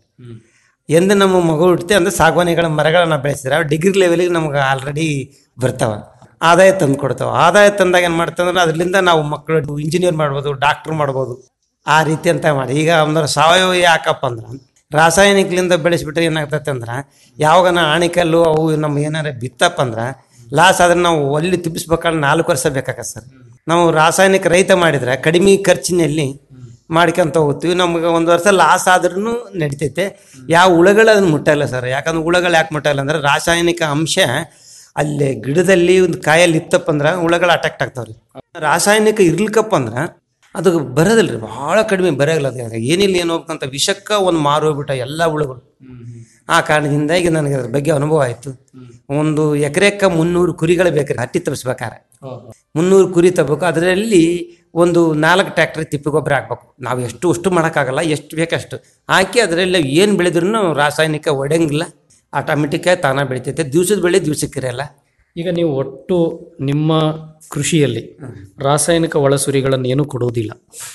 ಎಂದು ನಮ್ಮ ಮಗು ಹುಟ್ಟುತ್ತೆ ಅಂದ್ರೆ ಸಾಗುವಾನಿಗಳ ಮರಗಳನ್ನ ಬೆಳೆಸಿದ್ರೆ ಅವು ಡಿಗ್ರಿ ಲೆವೆಲಿಗೆ ನಮ್ಗೆ ಆಲ್ರೆಡಿ ಬರ್ತಾವ ಆದಾಯ ತಂದು ಕೊಡ್ತಾವ ಆದಾಯ ತಂದಾಗ ಏನು ಮಾಡ್ತಂದ್ರೆ ಅದರಿಂದ ನಾವು ಮಕ್ಕಳು ಇಂಜಿನಿಯರ್ ಮಾಡ್ಬೋದು ಡಾಕ್ಟರ್ ಮಾಡ್ಬೋದು ಆ ರೀತಿ ಅಂತ ಮಾಡಿ ಈಗ ಅಂದ್ರೆ ಸಾವಯವ ಯಾಕಪ್ಪ ಅಂದ್ರೆ ರಾಸಾಯನಿಕಲಿಂದ ಬೆಳೆಸ್ಬಿಟ್ರೆ ಏನಾಗ್ತೈತೆ ಅಂದ್ರೆ ಯಾವಾಗ ಆಣಿಕಲ್ಲು ಅವು ನಮ್ಮ ಏನಾರ ಬಿತ್ತಪ್ಪ ಅಂದ್ರೆ ಲಾಸ್ ಆದ್ರೆ ನಾವು ಒಲ್ಲಿ ತಿಬ್ಬಿಸ್ಬೇಕಾದ್ರೆ ನಾಲ್ಕು ವರ್ಷ ಬೇಕಾಗತ್ತೆ ಸರ್ ನಾವು ರಾಸಾಯನಿಕ ರೈತ ಮಾಡಿದ್ರೆ ಕಡಿಮೆ ಖರ್ಚಿನಲ್ಲಿ ಮಾಡ್ಕೊಂತ ಹೋಗ್ತೀವಿ ನಮ್ಗೆ ಒಂದು ವರ್ಷ ಲಾಸ್ ಆದ್ರೂ ನಡಿತೈತೆ ಯಾವ ಹುಳಗಳು ಅದನ್ನ ಮುಟ್ಟಲ್ಲ ಸರ್ ಯಾಕಂದ್ರೆ ಹುಳಗಳು ಯಾಕೆ ಮುಟ್ಟಲ್ಲ ಅಂದ್ರೆ ರಾಸಾಯನಿಕ ಅಂಶ ಅಲ್ಲಿ ಗಿಡದಲ್ಲಿ ಒಂದು ಕಾಯಲ್ಲಿ ಇತ್ತಪ್ಪ ಅಂದ್ರೆ ಹುಳಗಳು ಅಟ್ಯಾಕ್ಟ್ ಆಗ್ತಾವ್ರಿ ರಾಸಾಯನಿಕ ಇರ್ಲಿಕ್ಕಪ್ಪ ಅಂದ್ರೆ ಅದು ಬರೋದಿಲ್ಲ ರೀ ಭಾಳ ಕಡಿಮೆ ಬರೋಲ್ಲ ಅದು ಏನಿಲ್ಲ ಏನು ಹೋಗ್ಬೇಕಂತ ವಿಷಕ್ಕ ಒಂದು ಮಾರು ಹೋಗ್ಬಿಟ್ಟ ಎಲ್ಲ ಹುಳುಗಳು ಆ ಕಾರಣದಿಂದಾಗಿ ನನಗೆ ಅದ್ರ ಬಗ್ಗೆ ಅನುಭವ ಆಯಿತು ಒಂದು ಎಕರೆಕ್ಕ ಮುನ್ನೂರು ಕುರಿಗಳು ಬೇಕ್ರಿ ಹಟ್ಟಿ ತಪ್ಪಿಸ್ಬೇಕಾರೆ ಮುನ್ನೂರು ಕುರಿ ತಗೋಬೇಕು ಅದರಲ್ಲಿ ಒಂದು ನಾಲ್ಕು ಟ್ರ್ಯಾಕ್ಟರ್ ತಿಪ್ಪಿ ಗೊಬ್ಬರ ಹಾಕ್ಬೇಕು ನಾವು ಎಷ್ಟು ಅಷ್ಟು ಮಾಡೋಕ್ಕಾಗಲ್ಲ ಎಷ್ಟು ಬೇಕಷ್ಟು ಹಾಕಿ ಅದರಲ್ಲಿ ಏನು ಬೆಳೆದ್ರೂ ರಾಸಾಯನಿಕ ಒಡೆಯಂಗಿಲ್ಲ ಆಟೋಮೆಟಿಕ್ಕಾಗಿ ತಾನ ಬೆಳಿತೈತೆ ದಿವ್ಸದ ಬೆಳೆ ದಿವ್ಸಕ್ಕಿರಲ್ಲ ಈಗ ನೀವು ಒಟ್ಟು ನಿಮ್ಮ ಕೃಷಿಯಲ್ಲಿ ರಾಸಾಯನಿಕ ಒಳಸುರಿಗಳನ್ನು ಏನೂ ಕೊಡುವುದಿಲ್ಲ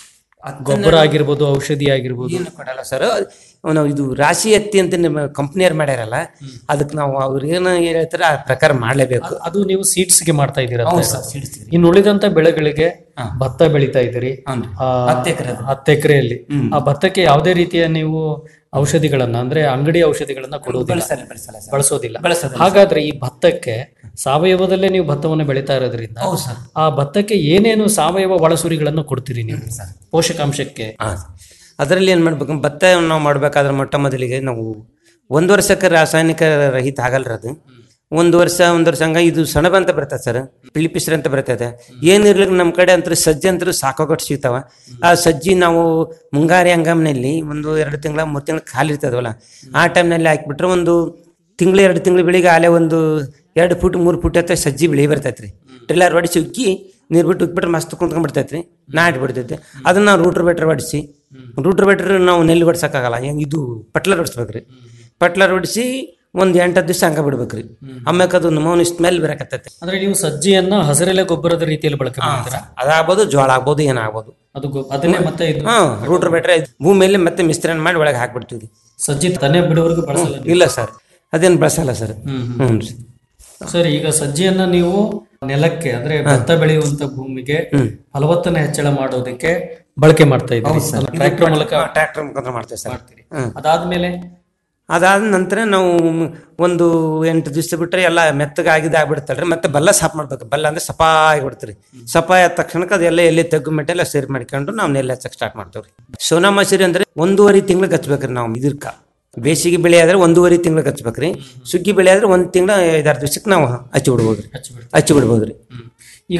ಗೊಬ್ಬರ ಆಗಿರ್ಬೋದು ಔಷಧಿ ಆಗಿರ್ಬೋದು ಏನು ಕೊಡಲ್ಲ ಸರ್ ನಾವು ಇದು ರಾಶಿ ಹತ್ತಿ ಅಂತ ನಿಮ್ಮ ಕಂಪ್ನಿಯವ್ರು ಮಾಡ್ಯಾರಲ್ಲ ಅದಕ್ಕೆ ನಾವು ಅವ್ರು ಏನು ಹೇಳ್ತಾರೆ ಆ ಪ್ರಕಾರ ಮಾಡಲೇಬೇಕು ಅದು ನೀವು ಸೀಡ್ಸ್ಗೆ ಮಾಡ್ತಾ ಇದ್ದೀರಾ ಅಂತ ಹೌದು ಹೇಳ್ತಾರೆ. ಸರ್, seeds ಗೆ. ಇನ್ನು ಉಳಿದಂತ ಬೆಳೆಗಳಿಗೆ ಭತ್ತ ಬೆಳೀತಾ ಇದ್ದೀರಿ ಆ, ಹತ್ತು ಎಕರೆ ಹತ್ತು ಎಕರೆಯಲ್ಲಿ ಆ ಭತ್ತಕ್ಕೆ ಯಾವುದೇ ರೀತಿಯ ನೀವು ಔಷಧಿಗಳನ್ನ ಅಂದ್ರೆ ಅಂಗಡಿ ಔಷಧಿಗಳನ್ನ ಕೊಡುವುದಿಲ್ಲ ಬಳಸಲ್ಲ, ಬಳಸಲ್ಲ ಸರ್. ಬಳಸೋದಿಲ್ಲ ಬಳಸೋದಿಲ್ಲ ಹಾಗಾದ್ರೆ ಈ ಭತ್ತಕ್ಕೆ ಸಾವಯವದಲ್ಲೇ ನೀವು ಭತ್ತವನ್ನು ಬೆಳೀತಾ ಇರೋದ್ರಿಂದ ಹೌದು ಸರ್. ಆ ಭತ್ತಕ್ಕೆ ಏನೇನು ಸಾವಯವ ಒಳಸುರಿಗಳನ್ನು ಕೊಡ್ತೀರಿ ನೀವು ಪೋಷಕಾಂಶಕ್ಕೆ ಅದರಲ್ಲಿ ಏನು ಮಾಡ್ಬೇಕು ಭತ್ತ ನಾವು ಮಾಡಬೇಕಾದ್ರೆ ಮೊಟ್ಟ ಮೊದಲಿಗೆ ನಾವು ಒಂದು ವರ್ಷಕ್ಕೆ ರಾಸಾಯನಿಕ ರಹಿತ ಆಗಲ್ರಿ ಅದು ಒಂದು ವರ್ಷ ಒಂದು ವರ್ಷ ಹಂಗ ಇದು ಸೆಣಬ ಅಂತ ಬರ್ತದೆ ಸರ್ ಪಿಳಿಪಿಸ್ರ ಅಂತ ಬರ್ತದೆ ಏನಿರ್ಲಿಕ್ಕೆ ನಮ್ಮ ಕಡೆ ಅಂತೂ ಸಜ್ಜಿ ಅಂತೂ ಸಾಕಾಗೋಟ್ಟು ಸಿಗ್ತಾವ ಆ ಸಜ್ಜಿ ನಾವು ಮುಂಗಾರಿ ಹಂಗಾಮಿನಲ್ಲಿ ಒಂದು ಎರಡು ತಿಂಗಳ ಮೂರು ತಿಂಗಳ ಖಾಲಿ ಇರ್ತದವಲ್ಲ ಆ ಟೈಮ್ನಲ್ಲಿ ಹಾಕಿಬಿಟ್ರೆ ಒಂದು ತಿಂಗಳು ಎರಡು ತಿಂಗಳು ಬೆಳಿಗ್ಗೆ ಆಲೆ ಒಂದು ಎರಡು ಫುಟ್ ಮೂರು ಫುಟ್ ಹತ್ತ ಸಜ್ಜಿ ಬೆಳಿ ಬರ್ತೈತೆ ರೀ ಟ್ರಿಲ್ಲರ್ ಹೊಡಿಸಿ ಉಕ್ಕಿ ನೀರು ಬಿಟ್ಟು ಉಕ್ಬಿಟ್ರೆ ಮಸ್ತ್ ಕುಂತ್ಕೊಂಡ್ಬಿಡ್ತೈತೆ ರೀ ನಾಟಿ ಬಿಡ್ತೈತೆ ಅದನ್ನ ನಾವು ರೂಟ್ರ್ ಬೆಟ್ರ್ ಹೊಡಿಸಿ ರೂಟ್ರ್ ಬೆಟ್ರ್ ನಾವು ನೆಲ್ಲಿ ಹೊಡ್ಸಕ್ಕಾಗಲ್ಲ ಹೆಂಗೆ ಇದು ಪಟ್ಲರ್ ಹೊಡಿಸ್ಬೇಕು ರೀ ಪಟ್ಲರ್ ಹೊಡಿಸಿ ಒಂದು ಎಂಟತ್ತು ದಿವಸ ಹಂಗೆ ಬಿಡ್ಬೇಕು ರೀ ಆಮ್ಯಾಕ ಅದು ನಮೂನಿ ಸ್ಮೆಲ್ ಬರಕತ್ತೈತೆ ಅಂದ್ರೆ ನೀವು ಸಜ್ಜಿಯನ್ನ ಹಸಿರೆಲೆ ಗೊಬ್ಬರದ ರೀತಿಯಲ್ಲಿ ಬಳಕೆ ಮಾಡ್ತೀರಾ ಅದಾಗ್ಬೋದು ಜೋಳ ಆಗ್ಬೋದು ಏನಾಗ್ಬೋದು ಅದು ಗೊ- ಅದನ್ನೇ ಮತ್ತೆ ಇದು ಹಾ ರೂಟ್ರ್ ಬೆಟ್ರೆ ಭೂಮಿಯಲ್ಲಿ ಮತ್ತೆ ಮಿಶ್ರಣ ಮಾಡಿ ಒಳಗೆ ಹಾಕ್ಬಿಡ್ತೀವಿ ಸಜ್ಜಿ ತನೆ ಬಿಡುವವರೆಗೂ ಬಳಸಲ್ಲ ನೀವು? ಇಲ್ಲ ಸರ್ ಅದೇನು ಬಳಸಲ್ಲ ಸರ್ ಹ್ಮ್, ಹ್ಞೂ ಹ್ಮ್. ರೀ ಸರಿ ಈಗ ಸಜ್ಜಿಯನ್ನ ನೀವು ನೆಲಕ್ಕೆ ಅಂದ್ರೆ ಭತ್ತ ಬೆಳೆಯುವಂತ ಭೂಮಿಗೆ ಫಲವತ್ತನ ಹೆಚ್ಚಳ ಮಾಡೋದಕ್ಕೆ ಬಳಕೆ ಮಾಡ್ತಾ ಇದ್ದೀರಿ ಟ್ರ್ಯಾಕ್ಟರ್ ಮೂಲಕ ಟ್ರ್ಯಾಕ್ಟರ್ ಮುಖಾಂತರ ಮಾಡ್ತೇವೆ ಸರ್ ಹ್ಮ್. ಅದಾದ್ಮೇಲೆ ಅದಾದ ನಂತರ ನಾವು ಒಂದು ಎಂಟು ದಿವಸ ಬಿಟ್ಟರೆ ಎಲ್ಲ ಮೆತ್ತಗಾಗಿದ್ದು ಆಗ್ಬಿಡ್ತಲ್ರಿ ಮತ್ತೆ ಬೆಲ್ಲ ಸಾಫ್ ಮಾಡ್ಬೇಕು ಬೆಲ್ಲ ಅಂದ್ರೆ ಸಪಾ ಆಗಿಬಿಡ್ತೀರಿ ಸಪಾ ಆದ ತಕ್ಷಣಕ್ಕೆ ಅದೆಲ್ಲ ಎಲ್ಲಿ ತೆಗ್ಗು ಮೆಟ್ಟೆಲ್ಲ ಸೇರಿ ಮಾಡ್ಕೊಂಡು ನಾವು ನೆಲ್ಲ ಹಚ್ಚಕ್ಕೆ ಸ್ಟಾರ್ಟ್ ಮಾಡ್ತೇವೆ ರೀ ಸೋನಾ ಮಸೂರಿ ಅಂದ್ರೆ ಒಂದೂವರೆ ತಿಂಗ್ಳಿಗೆ ಹಚ್ಬೇಕ್ರಿ ನಾವು ಇದಕ್ಕ ಬೇಸಿಗೆ ಬೆಳೆ ಆದ್ರೆ ಒಂದೂವರೆ ತಿಂಗ್ಳಿಗೆ ಹಚ್ಬೇಕ್ರಿ ಸುಗ್ಗಿ ಬೆಳೆ ಆದ್ರೆ ಒಂದು ತಿಂಗಳ ಐದಾರು ದಿವಸಕ್ಕೆ ನಾವು ಹಚ್ಚಿ ಬಿಡ್ಬೋದು ರೀ ಹಚ್ಚಿ ಬಿಡ್ಬೋದು ರೀ ಈಗ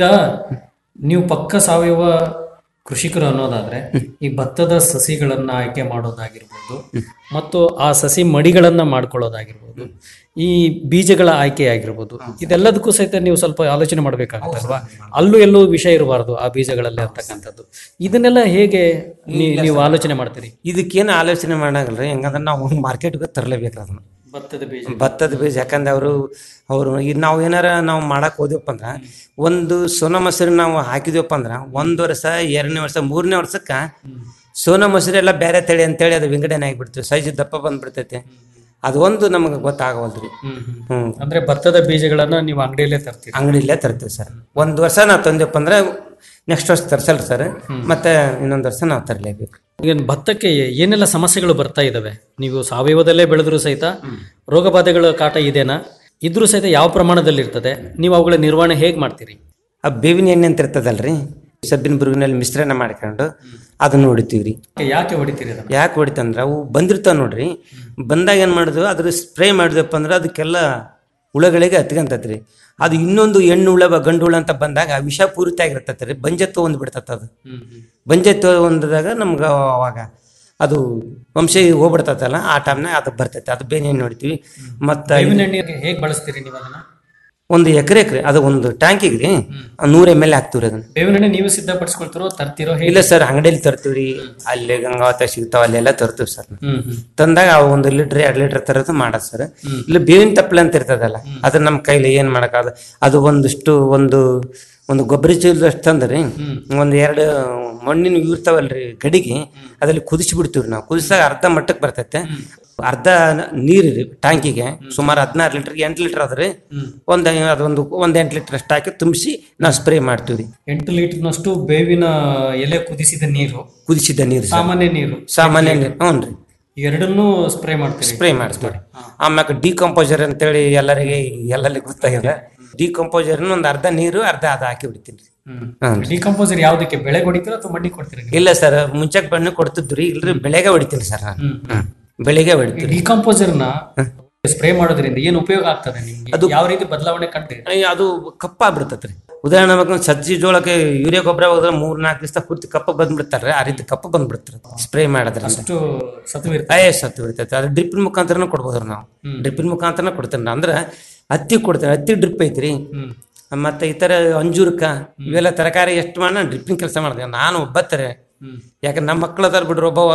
ನೀವು ಪಕ್ಕ ಸಾವಯವ ಕೃಷಿಕರು ಅನ್ನೋದಾದ್ರೆ ಈ ಭತ್ತದ ಸಸಿಗಳನ್ನ ಆಯ್ಕೆ ಮಾಡೋದಾಗಿರ್ಬೋದು ಮತ್ತು ಆ ಸಸಿ ಮಡಿಗಳನ್ನ ಮಾಡ್ಕೊಳ್ಳೋದಾಗಿರ್ಬೋದು ಈ ಬೀಜಗಳ ಆಯ್ಕೆ ಆಗಿರ್ಬೋದು ಇದೆಲ್ಲದಕ್ಕೂ ಸಹಿತ ನೀವು ಸ್ವಲ್ಪ ಆಲೋಚನೆ ಮಾಡ್ಬೇಕಾಗತ್ತಲ್ವಾ ಅಲ್ಲೂ ಎಲ್ಲೂ ವಿಷಯ ಇರಬಾರ್ದು ಆ ಬೀಜಗಳಲ್ಲಿ ಅಂತಕ್ಕಂಥದ್ದು ಇದನ್ನೆಲ್ಲ ಹೇಗೆ ನೀ- ನೀವು ಆಲೋಚನೆ ಮಾಡ್ತೀರಿ ಇದಕ್ಕೇನು ಆಲೋಚನೆ ಮಾಡಾಗಲ್ರಿ ಹೆಂಗಂದ್ರೆ ನಾವು ಮಾರ್ಕೆಟ್ಗೆ ತರಲೇಬೇಕು ಅದನ್ನ ಭತ್ತದ ಬೀಜ ಭತ್ತದ ಬೀಜ ಯಾಕಂದ್ರೆ ಅವರು ಅವರು ಈಗ ನಾವು ಏನಾರ ನಾವು ಮಾಡಕ್ ಹೋದ್ವಪ್ಪ ಅಂದ್ರೆ ಒಂದು ಸೋನಾ ಮಸೂರಿ ನಾವು ಹಾಕಿದ್ವಪ್ಪ ಅಂದ್ರೆ ಒಂದು ವರ್ಷ ಎರಡನೇ ವರ್ಷ ಮೂರನೇ ವರ್ಷಕ್ಕೆ ಸೋನಾ ಮಸೂರಿ ಎಲ್ಲ ಬೇರೆ ತಳಿ ಅಂತೇಳಿ ಅದು ವಿಂಗಡಣೆ ಆಗಿಬಿಡ್ತೀವಿ ಸೈಜ್ ದಪ್ಪ ಬಂದ್ಬಿಡ್ತೈತೆ ಅದು ಒಂದು ನಮಗೆ ಗೊತ್ತಾಗವಲ್ರಿ ಹ್ಮ್ ಅಂದ್ರೆ ಭತ್ತದ ಬೀಜಗಳನ್ನ ನೀವು ಅಂಗಡಿಯಲ್ಲೇ ತರ್ತೀರಿ ಅಂಗಡಿಯಲ್ಲೇ ತರ್ತೀವಿ ಸರ್ ಒಂದು ವರ್ಷ ನಾವು ತಂದೆಪ್ಪ ಅಂದ್ರೆ ನೆಕ್ಸ್ಟ್ ವರ್ಷ ತರ್ಸಲ್ಲ ಸರ್ ಮತ್ತೆ ಇನ್ನೊಂದು ವರ್ಷ ನಾವು ತರಲೇಬೇಕು ಈಗ ಭತ್ತಕ್ಕೆ ಏನೆಲ್ಲ ಸಮಸ್ಯೆಗಳು ಬರ್ತಾ ಇದಾವೆ ನೀವು ಸಾವಯವದಲ್ಲೇ ಬೆಳೆದ್ರು ಸಹಿತ ರೋಗ ಬಾಧೆಗಳ ಕಾಟ ಇದೆನಾ ಇದ್ರೂ ಸಹಿತ ಯಾವ ಪ್ರಮಾಣದಲ್ಲಿ ಇರ್ತದೆ ನೀವು ಅವುಗಳ ನಿರ್ವಹಣೆ ಹೇಗೆ ಮಾಡ್ತೀರಿ ಆ ಬೇವಿನ ಎಣ್ಣೆ ಅಂತ ಇರ್ತದಲ್ರಿ ಸಬ್ಬಿನ ಬುರುಗಿನಲ್ಲಿ ಮಿಶ್ರಣ ಮಾಡ್ಕೊಂಡು ಅದನ್ನ ಹೊಡಿತೀವಿ ರೀ ಯಾಕೆ ಹೊಡಿತೀರಿ ಅದನ್ನ ಯಾಕೆ ಹೊಡಿತಂದ್ರೆ ಅವು ಬಂದಿರ್ತಾವ ನೋಡ್ರಿ ಬಂದಾಗ ಏನು ಮಾಡಿದ್ವು ಅದ್ರ ಸ್ಪ್ರೇ ಮಾಡಿದಪ್ಪ ಅಂದ್ರೆ ಅದಕ್ಕೆಲ್ಲ ಹುಳಗಳಿಗೆ ಹತ್ಕೊಂತೈತೆ ರೀ ಅದು ಇನ್ನೊಂದು ಹೆಣ್ಣು ಹುಳ ಬ- ಗಂಡು ಹುಳ ಅಂತ ಬಂದಾಗ ವಿಷಪೂರಿತ ಆಗಿರ್ತೈತೆ ರೀ ಬಂಜತ್ವ ಒಂದು ಬಿಡ್ತೈತೆ ಅದು ಬಂಜತ್ವ ಹೊಂದಿದಾಗ ನಮ್ಗೆ ಅವಾಗ ಅದು ವಂಶ ಹೋಗ್ಬಿಡ್ತೈತಲ್ಲ ಆ ಟೈಮ್ನಾಗ ಅದು ಬರ್ತೈತೆ ಅದು ಬೇನೆ ಎಣ್ಣೆ ಹೊಡಿತೀವಿ ಮತ್ತು ಬೇವಿನ ಎಣ್ಣೆ ಹೇಗೆ ಬಳಸ್ತೀರಿ ನೀವು ಅದನ್ನ ಒಂದು ಎಕರೆಕ್ ರೀ ಅದು ಒಂದು ಟ್ಯಾಂಕಿಗೆ ರೀ ನೂರು ಎಮ್ ಎಲ್ ಹಾಕ್ತೀವಿ ರೀ ಅದನ್ನ ಬೇವಿನ ಎಣ್ಣೆ ನೀವು ಸಿದ್ಧಪಡಿಸ್ಕೊಳ್ತಿರೋ ತರ್ತಿರೋ ಹೇಗೆ ಇಲ್ಲ ಸರ್ ಅಂಗಡಿಯಲ್ಲಿ ತರ್ತೀವಿ ರೀ ಅಲ್ಲಿ ಗಂಗಾವತ ಸಿಗ್ತಾವ ಅಲ್ಲೆಲ್ಲ ತರ್ತೀವಿ ಸರ್ ಹ್ಮ್ ಹ್ಮ್ ತಂದಾಗ ಅವು ಒಂದು ಲೀಟ್ರ್ ಎರಡು ಲೀಟ್ರ್ ತರೋದು ಮಾಡೋದು ಸರ್ ಇಲ್ಲ ಬೇವಿನ ತಪ್ಪಲೆ ಅಂತ ಇರ್ತದಲ್ಲ ಅದ್ರ ನಮ್ಮ ಕೈಲಿ ಏನು ಮಾಡೋಕ್ಕಾಗ ಅದು ಒಂದಿಷ್ಟು ಒಂದು ಒಂದು ಗೊಬ್ಬರ ಚೀಲದಷ್ಟು ತಂದ್ರಿ ಒಂದು ಎರಡು ಮಣ್ಣಿನ ಇವು ಇರ್ತಾವಲ್ರಿ ಗಡಿಗೆ ಅದ್ರಲ್ಲಿ ಕುದಿಸಿ ಬಿಡ್ತೀವಿ ನಾವು ಕುದಿಸಾಗ ಅರ್ಧ ಮಟ್ಟಕ್ಕೆ ಬರ್ತೈತೆ ಅರ್ಧ ನೀರು ರೀ ಟ್ಯಾಂಕಿಗೆ ಸುಮಾರು ಹದಿನಾರು ಲೀಟರ್ಗೆ ಎಂಟು ಲೀಟರ್ ಅದ್ರಿ ಒಂದು ಅದೊಂದು ಒಂದು ಎಂಟು ಲೀಟರ್ ಅಷ್ಟು ಹಾಕಿ ತುಂಬಿಸಿ ನಾವು ಸ್ಪ್ರೇ ಮಾಡ್ತೀವಿ ರೀ ಎಂಟು ಲೀಟರ್ನಷ್ಟು ಬೇವಿನ ಎಲೆ ಕುದಿಸಿದ ನೀರು ಕುದಿಸಿದ ನೀರು ಸರ್. ಸಾಮಾನ್ಯ ನೀರು ಸಾಮಾನ್ಯ ನೀರು ಹ್ಞೂ ರೀ ಎರಡನ್ನೂ ಸ್ಪ್ರೇ ಮಾಡ್ತೀರಿ ಸ್ಪ್ರೇ ಮಾಡಿಸ್ತಾರೆ ಆಮ್ಯಾಗ ಡಿಕಂಪೋಸರ್ ಅಂತೇಳಿ ಎಲ್ಲರಿಗೆ ಎಲ್ಲಲ್ಲಿ ಗೊತ್ತಾಗಿದೆ ಡಿಕಂಪೋಸರ್ ಒಂದು ಅರ್ಧ ನೀರು ಅರ್ಧ ಅದು ಹಾಕಿ ಬಿಡ್ತೀನಿ ರೀ ಹ್ಮ್. ಡಿಕಂಪೋಸರ್ ಯಾವ್ದಕ್ಕೆ ಬೆಳೆ ಹೊಡಿತೀರಾ ಅಥವಾ ಮಣ್ಣಿಗೆ ಕೊಡ್ತೀರಾ ನೀವು? ಇಲ್ಲ ಸರ್ ಮುಂಚೆಗೆ ಬಣ್ಣ ಕೊಡ್ತಿದ್ರಿ ಇಲ್ರಿ ಬೆಳೆಗೆ ಹೊಡಿತೀನಿ ಸರ್ ನಾನು ಹ್ಮ್. ಬೆಳೆಗೆ ಈ ಹೊಡಿತೀನಿ ಡಿಕಂಪೋಸರ್ ನ ಸ್ಪ್ರೇ ಮಾಡೋದ್ರಿಂದ ಏನು ಉಪಯೋಗ ಆಗ್ತದೆ ನಿಮ್ಗೆ ಅದು- ಯಾವ ರೀತಿ ಬದಲಾವಣೆ ಕಂಡ್ರಿ ಅಯ್ಯ, ಅದು ಕಪ್ಪ ಬಿಡ್ತೈತ್ರಿ ಉದಾಹರಣೆ ಬೇಕಂದ್ರೆ ಸಜ್ಜಿ ಜೋಳಕ್ಕೆ ಯೂರಿಯಾ ಗೊಬ್ಬರ ಹೋದ್ರೆ ಮೂರ್ ನಾಲ್ಕು ದಿವಸ ಪೂರ್ತಿ ಕಪ್ಪ ಬಂದ್ಬಿಡ್ತಾರೆ ಆ ರೀತಿ ಕಪ್ಪ ಬಂದ್ಬಿಡ್ತಾರೆ ಸ್ಪ್ರೇ ಮಾಡೋದ್ರಿಂದ ಅಷ್ಟು ಸತ್ವ ಅಯ್ಯ ಸತ್ತು ಬಿಡ್ತೈತೆ ಅದು ಡ್ರಿಪ್ಪಿನ ಮುಖಾಂತರನೇ ಕೊಡ್ಬೋದ್ರಿ ನಾವು ಡ್ರಿಪ್ಪಿನ ಮುಖಾಂತರನೇ ಕೊಡ್ತೇನೆ ಅಂದ್ರೆ ಹತ್ತಿ ಕೊಡ್ತೇನೆ ಹತ್ತಿ ಡ್ರಿಪ್ ಐತ್ರಿ ಮತ್ತೆ ಈ ತರ ಅಂಜೂರಕ್ಕ ಇವೆಲ್ಲ ತರಕಾರಿ ಎಷ್ಟು ಮಾಡ ಡ್ರಿಪ್ಪಿನ ಕೆಲಸ ಮಾಡಿದೆ ನಾನು ಒಬ್ಬತ್ತರೆ ಯಾಕಂದ್ರೆ ನಮ್ಮ ಮಕ್ಳು ಅದಾರ ಬಿಡ್ರಿ ಒಬ್ಬವ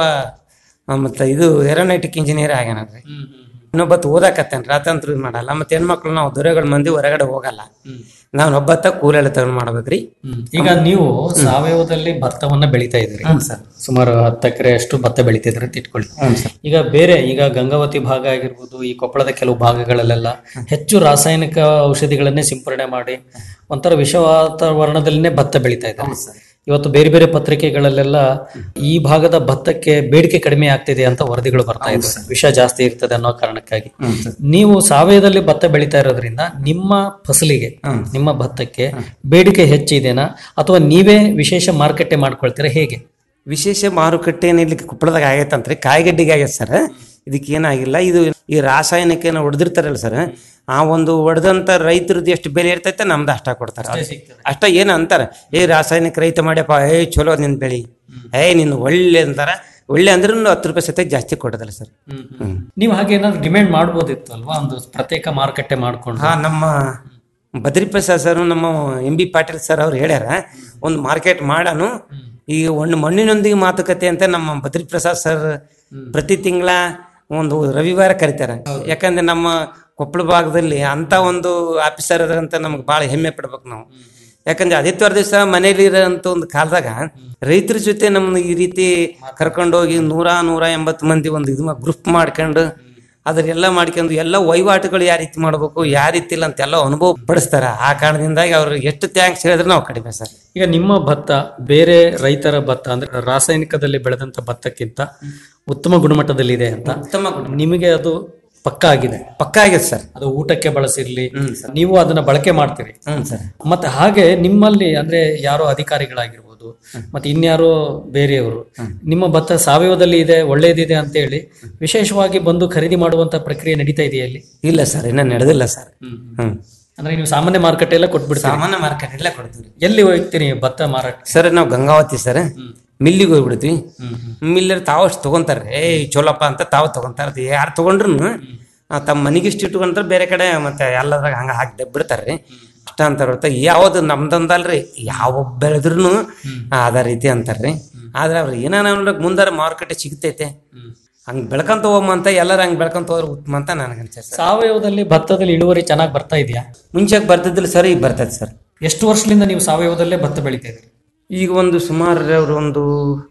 ಆ, ಮತ್ತೆ ಇದು ಏರೋನೈಟಿಕ್ ಇಂಜಿನಿಯರ್ ಆಗ್ಯಾನಲ್ರಿ ಇನ್ನೊಬ್ಬತ್ತು ಓದಾಕತ್ತೇನ್ರಿ ಆತಂತ್ರ ಇದು ಮಾಡಲ್ಲ ಮತ್ತೆ ಹೆಣ್ಮಕ್ಳು ನಾವು ದೊರೆಗಳ ಮಂದಿ ಹೊರಗಡೆ ಹೋಗಲ್ಲ ನಾನು ಒಬ್ಬತ್ತ ಕೂಲೆಲ್ಲ ತಗೊಂಡು ಮಾಡ್ಬೇಕ್ರಿ ಈಗ ನೀವು ಸಾವಯವದಲ್ಲಿ ಭತ್ತವನ್ನ ಬೆಳಿತಾ ಇದ್ದೀರಿ ಸುಮಾರು ಹತ್ತು ಎಕರೆ ಅಷ್ಟು ಭತ್ತ ಬೆಳಿತಿದ್ರಿ ಅಂತ ಇಟ್ಕೊಳ್ಳಿ ಈಗ ಬೇರೆ ಈಗ ಗಂಗಾವತಿ ಭಾಗ ಆಗಿರ್ಬೋದು ಈ ಕೊಪ್ಪಳದ ಕೆಲವು ಭಾಗಗಳಲ್ಲೆಲ್ಲ ಹೆಚ್ಚು ರಾಸಾಯನಿಕ ಔಷಧಿಗಳನ್ನೇ ಸಿಂಪರಣೆ ಮಾಡಿ ಒಂಥರ ವಿಷ ವಾತಾವರಣದಲ್ಲಿನೇ ಭತ್ತ ಬೆಳಿತಾ ಇದ್ದಾರೆ ಇವತ್ತು ಬೇರೆ ಬೇರೆ ಪತ್ರಿಕೆಗಳಲ್ಲೆಲ್ಲ ಈ ಭಾಗದ ಭತ್ತಕ್ಕೆ ಬೇಡಿಕೆ ಕಡಿಮೆ ಆಗ್ತಿದೆ ಅಂತ ವರದಿಗಳು ಬರ್ತಾ ಇದೆ ವಿಷ ಜಾಸ್ತಿ ಇರ್ತದೆ ಅನ್ನೋ ಕಾರಣಕ್ಕಾಗಿ ನೀವು ಸಾವಯವದಲ್ಲಿ ಭತ್ತ ಬೆಳೀತಾ ಇರೋದ್ರಿಂದ ನಿಮ್ಮ ಫಸಲಿಗೆ ನಿಮ್ಮ ಭತ್ತಕ್ಕೆ ಬೇಡಿಕೆ ಹೆಚ್ಚಿದೆನಾ ಅಥವಾ ನೀವೇ ವಿಶೇಷ ಮಾರುಕಟ್ಟೆ ಮಾಡ್ಕೊಳ್ತೀರಾ ಹೇಗೆ ವಿಶೇಷ ಮಾರುಕಟ್ಟೆ ಏನಿರ್ಲಿಕ್ಕೆ ಕೊಪ್ಪಳದಾಗ ಆಗೈತಂತ್ರಿ ಕಾಯಿಗಡ್ಡೆಗೆ ಆಗೈತೆ ಸರ್ ಇದಕ್ಕೆ ಏನಾಗಿಲ್ಲ ಇದು ಈ ರಾಸಾಯನಿಕ ಏನೋ ಹೊಡೆದಿರ್ತಾರಲ್ಲ ಸರ್ ಆ ಒಂದು ಹೊಡೆದಂತ ರೈತರದ್ದು ಎಷ್ಟು ಬೆಲೆ ಇರ್ತೈತೆ ನಮ್ದು ಅಷ್ಟ ಕೊಡ್ತಾರೆ ಅಷ್ಟ ಏನು ಅಂತಾರೆ ಏ ರಾಸಾಯನಿಕ ರೈತ ಮಾಡ್ಯಪ್ಪ ಏ ಚಲೋ ನಿನ್ ಬೆಳಿ ಏ ನಿನ್ ಒಳ್ಳೆ ಅಂತಾರ ಒಳ್ಳೆ ಅಂದ್ರೆ ಹತ್ತು ರೂಪಾಯಿ ಸತ ಜಾಸ್ತಿ ಕೊಡೋದಲ್ಲ ಸರ್ ನೀವು ಹಾಗೆ ಏನಾದ್ರು ಡಿಮ್ಯಾಂಡ್ ಮಾಡ್ಬೋದಿತ್ತು ಅಲ್ವಾ ಒಂದು ಪ್ರತ್ಯೇಕ ಮಾರುಕಟ್ಟೆ ಮಾಡ್ಕೊಂಡು ಹಾ ನಮ್ಮ ಬದ್ರಿ ಪ್ರಸಾದ್ ಸರ್ ನಮ್ಮ ಎಂ ಬಿ ಪಾಟೀಲ್ ಸರ್ ಅವ್ರು ಹೇಳ್ಯಾರ ಒಂದು ಮಾರ್ಕೆಟ್ ಮಾಡಾನು ಈಗ ಒಂದು ಮಣ್ಣಿನೊಂದಿಗೆ ಮಾತುಕತೆ ಅಂತ ನಮ್ಮ ಬದ್ರಿ ಪ್ರಸಾದ್ ಸರ್ ಪ್ರತಿ ತಿಂಗಳ ಒಂದು ರವಿವಾರ ಕರೀತಾರೆ ಯಾಕಂದ್ರೆ ನಮ್ಮ ಕೊಪ್ಪಳ ಭಾಗದಲ್ಲಿ ಅಂತ ಒಂದು ಆಫೀಸರ್ ಅಂತ ನಮ್ಗೆ ಭಾಳ ಹೆಮ್ಮೆ ಪಡ್ಬೇಕು ನಾವು ಯಾಕಂದ್ರೆ ಆದಿತ್ಯವಾರ ದಿವಸ ಮನೇಲಿ ಇರೋಂಥ ಒಂದು ಕಾಲದಾಗ ರೈತರ ಜೊತೆ ನಮ್ಮನ್ನ ಈ ರೀತಿ ಕರ್ಕೊಂಡೋಗಿ ನೂರ ನೂರ ಎಂಬತ್ತು ಮಂದಿ ಒಂದು ಇದು ಗ್ರೂಪ್ ಮಾಡ್ಕೊಂಡು ಅದನ್ನೆಲ್ಲ ಮಾಡ್ಕೊಂಡು ಎಲ್ಲ ವಹಿವಾಟುಗಳು ಯಾವ ರೀತಿ ಮಾಡ್ಬೇಕು ಯಾವ ರೀತಿ ಇಲ್ಲ ಅಂತೆಲ್ಲ ಅನುಭವ ಪಡಿಸ್ತಾರ ಆ ಕಾರಣದಿಂದಾಗಿ ಅವ್ರಿಗೆ ಎಷ್ಟು ಥ್ಯಾಂಕ್ಸ್ ಹೇಳಿದ್ರೆ ನಾವು ಕಡಿಮೆ ಸರ್ ಈಗ ನಿಮ್ಮ ಭತ್ತ ಬೇರೆ ರೈತರ ಭತ್ತ ಅಂದ್ರೆ ರಾಸಾಯನಿಕದಲ್ಲಿ ಬೆಳೆದಂತ ಭತ್ತಕ್ಕಿಂತ ಉತ್ತಮ ಗುಣಮಟ್ಟದಲ್ಲಿದೆ ಅಂತ ಉತ್ತಮ ನಿಮಗೆ ಅದು ಪಕ್ಕ ಆಗಿದೆ ಪಕ್ಕ ಆಗಿದೆ ಸರ್ ಅದು ಊಟಕ್ಕೆ ಬಳಸಿರ್ಲಿ ನೀವು ಅದನ್ನ ಬಳಕೆ ಮಾಡ್ತೀರಿ ಹ್ಮ್ ಸರ್ ಮತ್ತೆ ಹಾಗೆ ನಿಮ್ಮಲ್ಲಿ ಅಂದ್ರೆ ಯಾರೋ ಅಧಿಕಾರಿಗಳಾಗಿರ್ಬೋದು ಮತ್ತೆ ಇನ್ಯಾರೋ ಬೇರೆಯವರು ನಿಮ್ಮ ಭತ್ತ ಸಾವಯವದಲ್ಲಿ ಇದೆ ಒಳ್ಳೇದಿದೆ ಅಂತ ಹೇಳಿ ವಿಶೇಷವಾಗಿ ಬಂದು ಖರೀದಿ ಮಾಡುವಂತ ಪ್ರಕ್ರಿಯೆ ನಡೀತಾ ಇದೆಯಾ ಇಲ್ಲಿ ಇಲ್ಲ ಸರ್ ಇನ್ನ ನಡೆದಿಲ್ಲ ಸರ್ ಹ್ಮ್ ಅಂದ್ರೆ ನೀವು ಸಾಮಾನ್ಯ ಮಾರುಕಟ್ಟೆ ಎಲ್ಲ ಕೊಟ್ಬಿಡ್ತೀರಿ ಸಾಮಾನ್ಯ ಮಾರ್ಕೆಟ್ ಎಲ್ಲ ಕೊಡ್ತೀವಿ ಎಲ್ಲಿ ಹೋಗ್ತೀರಿ ಭತ್ತ ಮಾರಾಟ ಸರ್ ನಾವು ಗಂಗಾವತಿ ಸರ್ ಮಿಲ್ಲಿಗೆ ಹೋಗ್ಬಿಡ್ತೀವಿ ಮಿಲ್ಲರ್ ತಾವು ಅಷ್ಟು ತಗೊಂತಾರೆ ಏ ಚಲೋಪ್ಪ ಅಂತ ತಾವು ತಗೊಂತಾರೆ ಯಾರು ತಗೊಂಡ್ರು ತಮ್ಮ ಮನೆಗೆ ಇಷ್ಟು ಇಟ್ಕೊಂಡ್ರೆ ಬೇರೆ ಕಡೆ ಮತ್ತೆ ಎಲ್ಲದ್ರಾಗ ಹಂಗ ಹಾಕಿ ಬಿಡ್ತಾರ್ರಿ ಅಷ್ಟ ಅಂತಾರ ಹೊರ್ತು ಯಾವ್ದು ನಮ್ದೊಂದಲ್ರಿ ಯಾವ ಬೆಳೆದ್ರು ಅದ ರೀತಿ ಅಂತಾರ್ರಿ ಆದ್ರೆ ಅವ್ರು ಏನಾನ ಮುಂದಾರ ಮಾರುಕಟ್ಟೆ ಸಿಗ್ತೈತೆ ಹಂಗ್ ಬೆಳ್ಕೊಂತ ಹೋಗಮ್ಮ ಅಂತ ಎಲ್ಲರೂ ಹಂಗ್ ಬೆಳ್ಕೊಂತ ಹೋದ್ರೆ ಉತ್ತಮ ಅಂತ ನನಗೆ ಅನ್ಸುತ್ತೆ ಸರ್ ಸಾವಯವದಲ್ಲಿ ಭತ್ತದಲ್ಲಿ ಇಳುವರಿ ಚೆನ್ನಾಗಿ ಬರ್ತಾ ಇದೆಯಾ ಮುಂಚೆಗೆ ಬರ್ತಿದ್ದಿಲ್ಲ ಸರ್ ಈಗ ಬರ್ತೈತೆ ಸರ್ ಎಷ್ಟು ವರ್ಷದಿಂದ ನೀವು ಸಾವಯವದಲ್ಲೇ ಭತ್ತ ಬೆಳಿತಾ ಇದ್ದೀರಿ ಈಗ ಒಂದು ಸುಮಾರು ಅವ್ರು ಒಂದು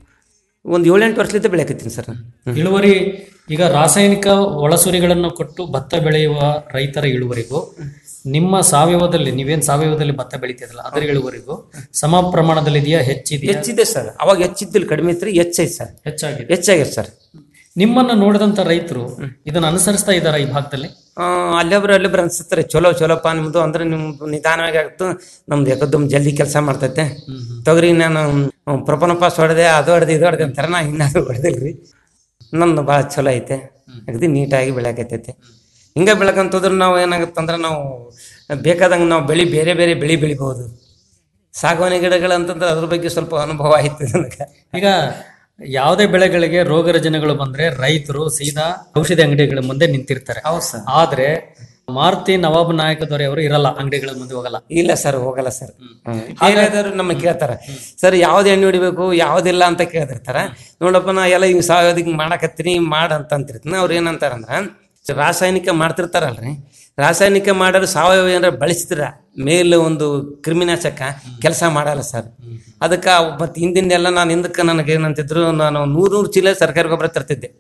ಒಂದು ಏಳೆಂಟು ವರ್ಷದಿಂದ ಬೆಳೆಯಕತ್ತೀನಿ ಸರ್ ಇಳುವರಿ ಈಗ ರಾಸಾಯನಿಕ ಒಳಸುರಿಗಳನ್ನು ಕೊಟ್ಟು ಭತ್ತ ಬೆಳೆಯುವ ರೈತರ ಇಳುವರಿಗೂ ನಿಮ್ಮ ಸಾವಯವದಲ್ಲಿ ನೀವೇನ್ ಸಾವಯವದಲ್ಲಿ ಭತ್ತ ಬೆಳಿತಿದ್ರಲ್ಲ ಅದರ ಇಳುವರಿಗೂ ಸಮ ಪ್ರಮಾಣದಲ್ಲಿ ಇದೆಯಾ ಹೆಚ್ಚಿದೆಯಾ ಹೆಚ್ಚಿದೆ ಸರ್ ಅವಾಗ ಹೆಚ್ಚಿದ್ದಿಲ್ಲ ಕಡಿಮೆ ಇತ್ತು ಹೆಚ್ಚೈತೆ ಸರ್ ಹೆಚ್ಚಾಗಿದೆ ಹೆಚ್ಚಾಗಿದೆ ಸರ್ ನಿಮ್ಮನ್ನ ನೋಡಿದಂತ ರೈತರು ಇದನ್ನ ಅನುಸರಿಸ್ತಾ ಇದಾರ ಈ ಭಾಗದಲ್ಲಿ ಆ, ಅಲ್ಲೊಬ್ರು ಅಲ್ಲೊಬ್ರು ಅನ್ಸುತ್ತಾರೆ ಚಲೋ ಚಲೋಪ್ಪ ನಿಮ್ದು ಅಂದ್ರೆ ನಿಮ್ದು ನಿಧಾನವಾಗಿ ಆಗ್ತು ನಮ್ದು ಯಾಕದಮ್ ಜಲ್ದಿ ಕೆಲಸ ಮಾಡ್ತೈತೆ ತೊಗರಿ ನಾನು ಹ್ಮ್, ಪ್ರಪನ ಪಾಸ್ ಹೊಡೆದೆ ಅದು ಹೊಡೆದೆ ಇದು ಹೊಡೆದೆ ಅಂತಾರೆ ನಾ ಇನ್ನಾದ್ರು ಹೊಡೆದಿಲ್ರಿ ನಮ್ದು ಭಾಳ ಚಲೋ ಐತೆ ಅಗದಿ ನೀಟಾಗಿ ಬೆಳೆಯಕತ್ತೈತೆ ಹಿಂಗೆ ಬೆಳಕಂತಂದ್ರೆ ನಾವು ಏನಾಗುತ್ತಂದ್ರೆ ನಾವು ಬೇಕಾದಂಗೆ ನಾವು ಬೆಳಿ ಬೇರೆ ಬೇರೆ ಬೆಳಿ ಬೆಳಿಬಹುದು ಸಾಗವಾನಿ ಗಿಡಗಳು ಅಂತಂದ್ರೆ ಅದ್ರ ಬಗ್ಗೆ ಸ್ವಲ್ಪ ಅನುಭವ ಆಯ್ತು ನನಗೆ ಈಗ ಯಾವುದೇ ಬೆಳೆಗಳಿಗೆ ರೋಗ ರುಜಿನಗಳು ಬಂದ್ರೆ ರೈತರು ಸೀದಾ ಔಷಧಿ ಅಂಗಡಿಗಳ ಮುಂದೆ ನಿಂತಿರ್ತಾರೆ ಹೌದು ಸರ್ ಆದ್ರೆ ಮಾರುತಿ ನವಾಬ್ ನಾಯಕ ದೊರೆ ಅವರು ಇರಲ್ಲ ಅಂಗಡಿಗಳ ಮುಂದೆ ಹೋಗಲ್ಲ ಇಲ್ಲ ಸರ್ ಹೋಗಲ್ಲ ಸರ್ ಹಾಗಾದ್ರು ನಮಗೆ ಕೇಳ್ತಾರ ಸರ್ ಯಾವ್ದು ಎಣ್ಣೆ ಹೊಡಿಬೇಕು ಯಾವ್ದಿಲ್ಲ ಅಂತ ಕೇಳ್ತಿರ್ತಾರ ನೋಡಪ್ಪ ನಾ ಎಲ್ಲ ಹಿಂಗ್ ಸಾವಯವದಿಕ್ ಮಾಡಕತ್ತೀನಿ ಮಾಡ ಅಂತ ಅಂತಿರ್ತೀನಿ ಅವ್ರು ಏನಂತಾರಂದ್ರ ರಾಸಾಯನಿಕ ಮಾಡ್ತಿರ್ತಾರಲ್ರಿ ರಾಸಾಯನಿಕ ಮಾಡೋರು ಸಾವಯವ ಏನಾರ ಬಳಸಿದ್ರ ಮೇಲೆ ಒಂದು ಕ್ರಿಮಿನಾಶಕ ಕೆಲಸ ಮಾಡಲ್ಲ ಸರ್ ಅದಕ್ಕೆ ಮತ್ತೆ ಹಿಂದಿಂದೆಲ್ಲ ನಾನು ಹಿಂದಕ್ಕೆ ನನಗೆ ಏನಂತಿದ್ರು ನಾನು ನೂರು ನೂರು ಚೀಲ ಸರ್ಕಾರಿ ಗೊಬ್ಬರ ತರ್ತಿದ್ದೆ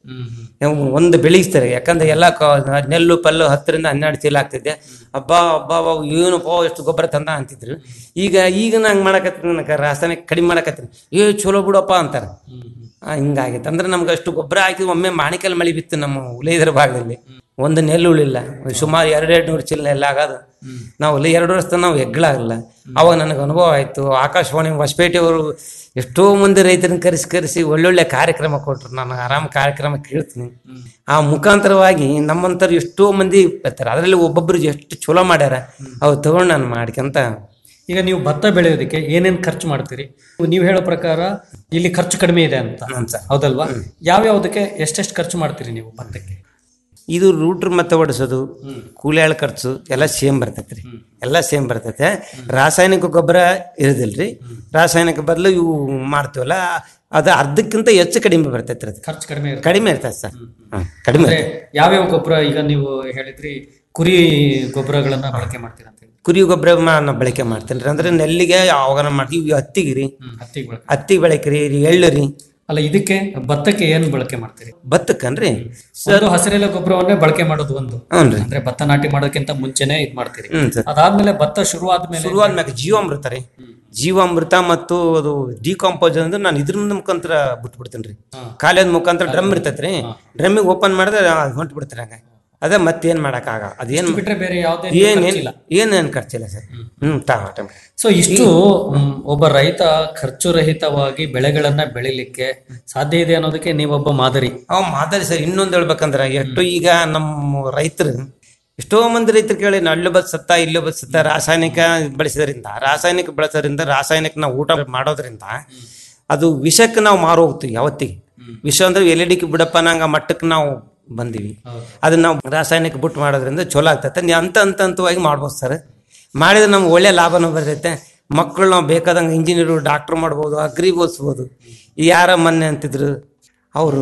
ಒಂದು ಬೆಳೆಸ್ತಾರೆ ಯಾಕಂದ್ರೆ ಎಲ್ಲ ಕ- ನೆಲ್ಲು ಪಲ್ಲು ಹತ್ತರಿಂದ ಹನ್ನೆರಡು ಚೀಲ ಆಗ್ತಿದ್ದೆ ಅಬ್ಬಾ ಅಬ್ಬಾ ಅಬ್ಬಾ ಏನಪ್ಪ ಎಷ್ಟು ಗೊಬ್ಬರ ತಂದ ಅಂತಿದ್ರು ಈಗ ಈಗ ನಂಗೆ ಮಾಡಕತ್ತೀನಿ ನನಗೆ ರಾಸಾಯನಿಕ ಕಡಿಮೆ ಮಾಡಕತ್ತೀನಿ ಏ ಚಲೋ ಬಿಡಪ್ಪ ಅಂತಾರೆ ಆ, ಹಿಂಗಾಗೈತೆ ಅಂದ್ರೆ ನಮ್ಗೆ ಅಷ್ಟು ಗೊಬ್ಬರ ಹಾಕಿ ಒಮ್ಮೆ ಮಾಣಿಕಲ್ ಮಳಿ ಬಿತ್ತು ನಮ್ಮ ಉಲೇದರ ಭಾಗದಲ್ಲಿ ಒಂದು ನೆಲ್ಲು ಉಳಿಲ್ಲ ಸುಮಾರು ಎರಡೆರಡು ನೂರು ಚೀಲ ಎಲ್ಲ ಆಗೋದು ನಾವು ಅಲ್ಲಿ ಎರಡು ವರ್ಷ ತನಕ ನಾವು ಹೆಗ್ಗಳಾಗಲ್ಲ ಅವಾಗ ನನಗೆ ಅನುಭವ ಆಯಿತು ಆಕಾಶವಾಣಿ ಹೊಸಪೇಟೆಯವರು ಎಷ್ಟೋ ಮಂದಿ ರೈತರನ್ನ ಕರೆಸಿ ಕರೆಸಿ ಒಳ್ಳೊಳ್ಳೆ ಕಾರ್ಯಕ್ರಮ ಕೊಟ್ಟರು ನಾನು ಆರಾಮ ಕಾರ್ಯಕ್ರಮ ಕೇಳ್ತೀನಿ ಆ ಮುಖಾಂತರವಾಗಿ ನಮ್ಮಂಥವ್ರು ಎಷ್ಟೋ ಮಂದಿ ಬರ್ತಾರೆ ಅದರಲ್ಲಿ ಒಬ್ಬೊಬ್ಬರು ಎಷ್ಟು ಚಲೋ ಮಾಡ್ಯಾರ ಅವು ತಗೊಂಡು ನಾನು ಮಾಡ್ಕೊಂತ ಈಗ ನೀವು ಭತ್ತ ಬೆಳೆಯೋದಕ್ಕೆ ಏನೇನ್ ಖರ್ಚು ಮಾಡ್ತೀರಿ ನೀವು ಹೇಳೋ ಪ್ರಕಾರ ಇಲ್ಲಿ ಖರ್ಚು ಕಡಿಮೆ ಇದೆ ಅಂತ ಹೌದಲ್ವಾ ಯಾವ್ಯಾವ್ದಕ್ಕೆ ಎಷ್ಟೆಷ್ಟು ಖರ್ಚು ಮಾಡ್ತೀರಿ ನೀವು ಭತ್ತಕ್ಕೆ ಇದು ರೂಟ್ರ್ ಮತ್ತೆ ಹೊಡಿಸೋದು ಕೂಲಿಯಾಳ ಖರ್ಚು ಎಲ್ಲ ಸೇಮ್ ಬರ್ತೈತೆ ರೀ ಎಲ್ಲ ಸೇಮ್ ಬರ್ತೈತೆ ರಾಸಾಯನಿಕ ಗೊಬ್ಬರ ಇರೋದಿಲ್ರಿ ರಾಸಾಯನಿಕ ಬದಲು ಇವು ಮಾಡ್ತೀವಲ್ಲ ಅದು ಅರ್ಧಕ್ಕಿಂತ ಹೆಚ್ಚು ಕಡಿಮೆ ಬರ್ತೈತೆ ರೀ ಅದು ಖರ್ಚು ಕಡಿಮೆ ಇರುತ್ತೆ. ಕಡಿಮೆ ಇರ್ತೈತೆ ಸರ್ ಹ್ಮ್, ಕಡಿಮೆ ಅಂದ್ರೆ ಇರ್ತೈತೆ. ಯಾವ್ಯಾವ ಗೊಬ್ಬರ ಈಗ ನೀವು ಹೇಳಿದ್ರಿ ಕುರಿ ಗೊಬ್ಬರಗಳನ್ನ ಬಳಕೆ ಮಾಡ್ತೀರಾ ಅಂತ ಹೇಳಿ ಕುರಿ ಗೊಬ್ಬರ ನಾವು ಬಳಕೆ ಮಾಡ್ತೀನಿ ರೀ ಅಂದ್ರೆ ನೆಲ್ಲಿಗೆ ಯಾವಾಗ ಮಾಡ್ತೀವಿ ಇವು ಹತ್ತಿಗೆ ರೀ ಹತ್ತಿಗೆ ಬಳಕೆ ಹತ್ತಿ ಬೆಳಕೆ ರೀ ಎಳ್ಳು ರೀ ಅಲ್ಲ ಇದಕ್ಕೆ ಭತ್ತಕ್ಕೆ ಏನು ಬಳಕೆ ಮಾಡ್ತೀರಿ ಭತ್ತಕ್ಕನ್ರಿ ಒಂದು ಹಸಿರೆಲೆ ಗೊಬ್ಬರವನ್ನೇ ಬಳಕೆ ಮಾಡೋದು ಒಂದು ಹ್ಞೂನ್ರಿ. ಅಂದ್ರೆ ಭತ್ತ ನಾಟಿ ಮಾಡೋಕ್ಕಿಂತ ಮುಂಚೆನೆ ಇದ್ ಮಾಡ್ತೀರಿ ಹ್ಮ್ ಸರ್. ಅದಾದ್ಮೇಲೆ ಭತ್ತ ಶುರು ಆದ್ಮೇಲೆ ಶುರುವಾದ್ಮ್ಯಾಗ ಜೀವಾಮೃತ ರೀ ಜೀವಾಮೃತ ಮತ್ತು ಅದು ಡಿಕಾಂಪೋಸ್ ಅಂದ್ರೆ ನಾನು ಇದ್ರ ಮುಖಾಂತರ ಬಿಟ್ಬಿಡ್ತೀನಿ ರೀ ಕಾಲೇಜ್ ಮುಖಾಂತರ ಡ್ರಮ್ ಇರ್ತೈತ್ರಿ ಡ್ರಮ್ಮಿಗೆ ಓಪನ್ ಮಾಡಿದ್ರೆ ಹೊಂಟು ಬಿಡ್ತಾರೆ ಹಂಗ ಅದೇ ಮತ್ತೇನ್ ಮಾಡಕ್ಕಾಗ ಅದೇನ್ ಬಿಟ್ರೆ ಬೇರೆ ಯಾವುದೇ ಏನೇನ್ ಖರ್ಚಿಲ್ಲ. ಏನೇನ್ ಖರ್ಚಿಲ್ಲ ಸರ್ ಹ್ಮ್ ತಾ ಟಮ್- ಸೊ ಇಷ್ಟು ಮ್, ಒಬ್ಬ ರೈತ ಖರ್ಚು ರಹಿತವಾಗಿ ಬೆಳೆಗಳನ್ನ ಬೆಳಿಲಿಕ್ಕೆ ಸಾಧ್ಯ ಇದೆ ಅನ್ನೋದಕ್ಕೆ ನೀವೊಬ್ಬ ಮಾದರಿ ಅವ್ ಮಾತಾಡಿ ಸರ್ ಇನ್ನೊಂದು ಹೇಳ್ಬೇಕಂದ್ರ ಎಷ್ಟು ಈಗ ನಮ್ಮ ರೈತರು ಎಷ್ಟೋ ಮಂದಿ ರೈತರು ಕೇಳಿ ನಾ ಅಲ್ಲೂ ಬದ್ ಸತ್ತ ಇಲ್ಲೂ ಬದ್ ಸತ್ತ ರಾಸಾಯನಿಕ ಬಳಸಿದ್ರಿಂದ ರಾಸಾಯನಿಕ ಬಳಸೋದ್ರಿಂದ ರಾಸಾಯನಿಕ ನಾವು ಊಟ ಮಾಡೋದ್ರಿಂದ ಅದು ವಿಷಕ್ಕೆ ನಾವು ಮಾರು ಹೋಗ್ತೀವಿ ಯಾವತ್ತಿಗೆ ವಿಷ ಅಂದ್ರೆ ಎಲೆಡಿಕೆ ಬಿಡಪ್ಪ ನಂಗ ಮಟ್ಟಕ್ಕೆ ನಾವು ಬಂದೀವಿ ಅದನ್ನ ನಾವು ರಾಸಾಯನಿಕ ಬಿಟ್ಟು ಮಾಡೋದ್ರಿಂದ ಚಲೋ ಆಗ್ತೈತೆ ನೀವು ಅಂತ ಹಂತ ಹಂತವಾಗಿ ಮಾಡ್ಬೋದು ಸರ್ ಮಾಡಿದ್ರೆ ನಮ್ಗೆ ಒಳ್ಳೆ ಲಾಭನೂ ಬರ್ತೈತೆ ಮಕ್ಕಳು ನಾವು ಬೇಕಾದಂಗೆ ಇಂಜಿನಿಯರು ಡಾಕ್ಟ್ರ್ ಮಾಡ್ಬೋದು ಅಗ್ರಿ ಓದಿಸ್ಬೋದು ಯಾರ ಮೊನ್ನೆ ಅಂತಿದ್ರು ಅವರು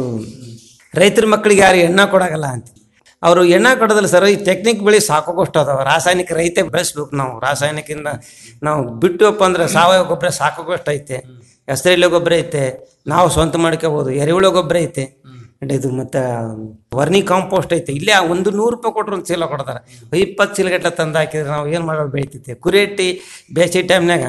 ರೈತರ ಮಕ್ಕಳಿಗೆ ಯಾರು ಎಣ್ಣ ಕೊಡೋಗಲ್ಲ ಅಂತ ಅವರು ಎಣ್ಣ ಕೊಡೋದಿಲ್ಲ ಸರ್ ಈ ಟೆಕ್ನಿಕ್ ಬೆಳೆ ಸಾಕೋಷ್ಟು ಅದಾವ ರಾಸಾಯನಿಕ ರೈತ ಬೆಳೆಸ್ಬೇಕು ನಾವು ರಾಸಾಯನಿಕದಿಂದ ನಾವು ಬಿಟ್ಟುವಪ್ಪ ಅಂದ್ರೆ ಸಾವಯವ ಗೊಬ್ಬರ ಸಾಕೋಷ್ಟು ಐತೆ ಹೆಸರೆಲೆ ಗೊಬ್ಬರ ಐತೆ ನಾವು ಸ್ವಂತ ಮಾಡ್ಕೋಬೋದು ಎರೆಹುಳ ಗೊಬ್ಬರ ಐತೆ and ಇದು ಮತ್ತೆ ವರ್ನಿ ಕಾಂಪೋಸ್ಟ್ ಐತೆ ಇಲ್ಲೇ ಆ ಒಂದು ನೂರು ರೂಪಾಯಿ ಕೊಟ್ರು ಒಂದು ಚೀಲ ಕೊಡ್ತಾರೆ ಇಪ್ಪತ್ತು ಚೀಲಗಟ್ಟಲೆ ತಂದು ಹಾಕಿದ್ರೆ ನಾವು ಏನು ಮಾಡೋದು ಬೆಳಿತೈತೆ ಕುರಿಯಟ್ಟಿ ಬೇಸಿಗೆ ಟೈಮ್ನಾಗ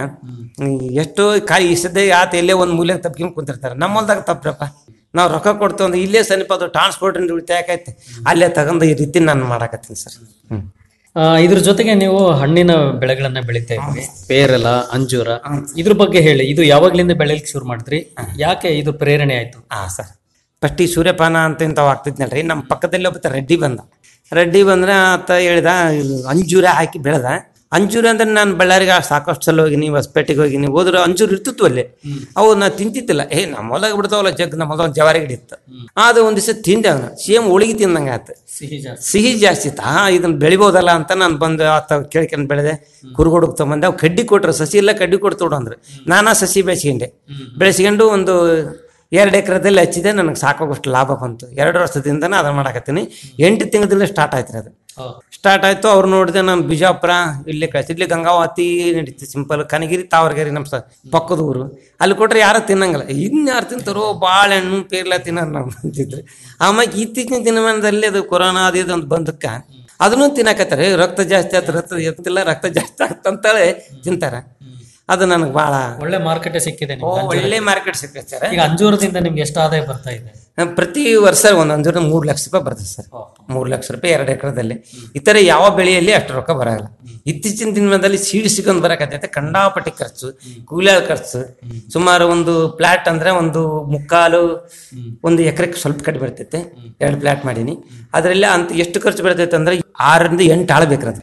ಎಷ್ಟೋ ಕಾಯಿ ಇಸದೆ ಆತ ಎಲ್ಲೇ ಒಂದು ಮೂಲೆಗೆ ತಪ್ಪಿಕೊಂಡು ಕುಂತಿರ್ತಾರೆ ನಮ್ಮ ಹೊಲ್ದಾಗ ತಪ್ಪ್ರಪ್ಪ ನಾವು ರೊಕ್ಕ ಕೊಡ್ತೇವೆ ಅಂದ್ರೆ ಇಲ್ಲೇ ಸಮೀಪ ಅದು ಟ್ರಾನ್ಸ್ಪೋರ್ಟ್ ಉಳಿತಾಯ ಆಕೈತೆ ಅಲ್ಲೇ ತಗೊಂಡು ಈ ರೀತಿ ನಾನು ಮಾಡಾಕತ್ತೀನಿ ಸರ್ ಹ್ಞೂ ಆ, ಇದ್ರ ಜೊತೆಗೆ ನೀವು ಹಣ್ಣಿನ ಬೆಳೆಗಳನ್ನ ಬೆಳಿತಾ ಇದ್ರಿ ಪೇರಲ ಅಂಜೂರ ಇದ್ರ ಬಗ್ಗೆ ಹೇಳಿ ಇದು ಯಾವಾಗ್ಲಿಂದ ಬೆಳೆಯಲಿಕ್ಕೆ ಶುರು ಮಾಡಿದ್ರಿ ಯಾಕೆ ಇದು ಪ್ರೇರಣೆ ಆಯ್ತು ಹಾ ಸರ್ ಫಸ್ಟ್ ಈ ಸೂರ್ಯಪಾನ ಅಂತ ಇಂಥವು ಆಗ್ತಿದ್ನಲ್ರಿ ನಮ್ಮ ಪಕ್ಕದಲ್ಲಿ ಒಬ್ಬ ರೆಡ್ಡಿ ಬಂದ ರೆಡ್ಡಿ ಬಂದ್ರೆ ಆತ ಹೇಳ್ದ ಇದು ಅಂಜೂರ ಹಾಕಿ ಬೆಳೆದ ಅಂಜೂರ ಅಂದ್ರೆ ನಾನು ಬಳ್ಳಾರಿಗೆ ಸಾಕಷ್ಟು ಸಲ ಹೋಗಿ ನೀವು ಹೊಸಪೇಟೆಗೆ ಹೋಗಿ ನೀವು ಹೋದ್ರೆ ಅಂಜೂರ ಇರ್ತಿತ್ತು ಅಲ್ಲಿ ಅವು ನಾ ತಿಂತಿದ್ದಿಲ್ಲ ಏ ನಮ್ಮ ಹೊಲಗೆ ಬಿಡ್ತಾವಲ್ಲ ಜಗ್ ನಮ್ಮ ಹೊಲ ಜವಾರಿ ಗಿಡ ಇತ್ತು ಅದು ಒಂದ್ ದಿವಸ ತಿಂದೆ ಅವನು ಸೇಮ್ ಹೋಳಿಗೆ ತಿಂದಂಗೆ ಆತ ಸಿಹಿ ಜಾಸ್ತಿ ಸಿಹಿ ಜಾಸ್ತಿ ಇತ್ತು ಹಾ ಇದನ್ನ ಬೆಳಿಬೋದಲ್ಲ ಅಂತ ನಾನು ಬಂದು ಆತ ಕೇಳ್ಕೊಂಡು ಬೆಳೆದೆ ಕುರುಗೋಡಕ್ಕೆ ತೊಗೊಂಬಂದೆ ಅವು ಕಡ್ಡಿ ಕೊಟ್ರು ಸಸಿ ಎಲ್ಲ ಕಡ್ಡಿ ಕೊಡ್ತು ಅಂದ್ರೆ ನಾನಾ ಸಸಿ ಬೆಳೆಸ್ಕೊಂಡೆ ಬೆಳೆಸ್ಕೊಂಡು ಒಂದು ಎರಡು ಎಕರೆದಲ್ಲಿ ಹಚ್ಚಿದೆ ನನಗೆ ಸಾಕಾಗೋಷ್ಟು ಲಾಭ ಬಂತು ಎರಡು ವರ್ಷದಿಂದನೇ ಅದನ್ನ ಮಾಡಕತ್ತೀನಿ ಎಂಟು ತಿಂಗಳದಿಂದ ಸ್ಟಾರ್ಟ್ ಆಯ್ತು ರೀ ಅದು ಸ್ಟಾರ್ಟ್ ಆಯ್ತು ಅವ್ರು ನೋಡಿದೆ ನಾನು ಬಿಜಾಪುರ ಇಲ್ಲೇ ಕಳಿಸಿ ಇಲ್ಲಿ ಗಂಗಾವತಿ ನಡೀತಿ ಸಿಂಪಲ್ ಕನಗಿರಿ ತಾವರ್ಗೇರಿ ನಮ್ಮ ಸ ಪಕ್ಕದ ಊರು ಅಲ್ಲಿ ಕೊಟ್ರೆ ಯಾರು ತಿನ್ನಂಗಿಲ್ಲ ಇನ್ಯಾರು ತಿಂತಾರೋ ಬಾಳೆಹಣ್ಣು ಪೇರ್ಲ ತಿನ್ನೋರು ನಾವು ಅಂತಿದ್ರು ಆಮೇಲೆ ಇತ್ತೀಚಿನ ದಿನಮಾನದಲ್ಲಿ ಅದು ಕೊರೋನಾ ಅದು ಇದು ಅಂತ ಬಂದಕ್ಕ ಅದನ್ನು ತಿನ್ನಕತ್ತಾರೆ ರಕ್ತ ಜಾಸ್ತಿ ಆಯ್ತು ರಕ್ತ ಎತ್ತಿಲ್ಲ ರಕ್ತ ಜಾಸ್ತಿ ಆಗ್ತಂತೇಳಿ ತಿಂತಾರೆ ಅದು ನನಗೆ ಭಾಳ ಒಳ್ಳೆ ಮಾರ್ಕೆಟ್ ಸಿಕ್ಕಿದೆ ಓ, ನಿಮ್ಗೆ ಅಂಜೂರಕ್ಕೆ. ಒಳ್ಳೆ ಮಾರ್ಕೆಟ್ ಸಿಕ್ಕೈತೆ ಸರ್ ಈಗ ಅಂಜೂರದಿಂದ ನಿಮ್ಗೆ ಎಷ್ಟು ಆದಾಯ ಬರ್ತಾ ಇದೆ ನಮ್ ಪ್ರತಿ ವರ್ಷ ಒಂದು ಅಂಜೂರ ಮೂರು ಲಕ್ಷ ರೂಪಾಯಿ ಬರ್ತದೆ ಸರ್ ಮೂರು ಲಕ್ಷ ರೂಪಾಯಿ ಎರಡು ಎಕರೆದಲ್ಲಿ ಇತರ ಯಾವ ಬೆಳೆಯಲ್ಲಿ ಅಷ್ಟು ರೊಕ್ಕ ಬರಲ್ಲ ಇತ್ತೀಚಿನ ದಿನದಲ್ಲಿ ಸೀಡ್ ಸಿಗೊಂಡ್ ಬರಕತ್ತೈತೆ ಕಂಡಾಪಟ್ಟಿ ಖರ್ಚು ಕೂಲಿಯಾಳ ಖರ್ಚು ಸುಮಾರು ಒಂದು ಪ್ಲಾಟ್ ಅಂದ್ರೆ ಒಂದು ಮುಕ್ಕಾಲು ಒಂದು ಎಕರೆಗೆ ಸ್ವಲ್ಪ ಕಡಿಮೆ ಬರ್ತೈತೆ ಎರಡು ಪ್ಲಾಟ್ ಮಾಡೀನಿ ಅದರಲ್ಲಿ ಅಂತ ಎಷ್ಟು ಖರ್ಚು ಬರ್ತೈತೆ ಅಂದ್ರೆ ಆರರಿಂದ ಎಂಟು ಆಳು ಬೇಕ್ರದ್ರೆ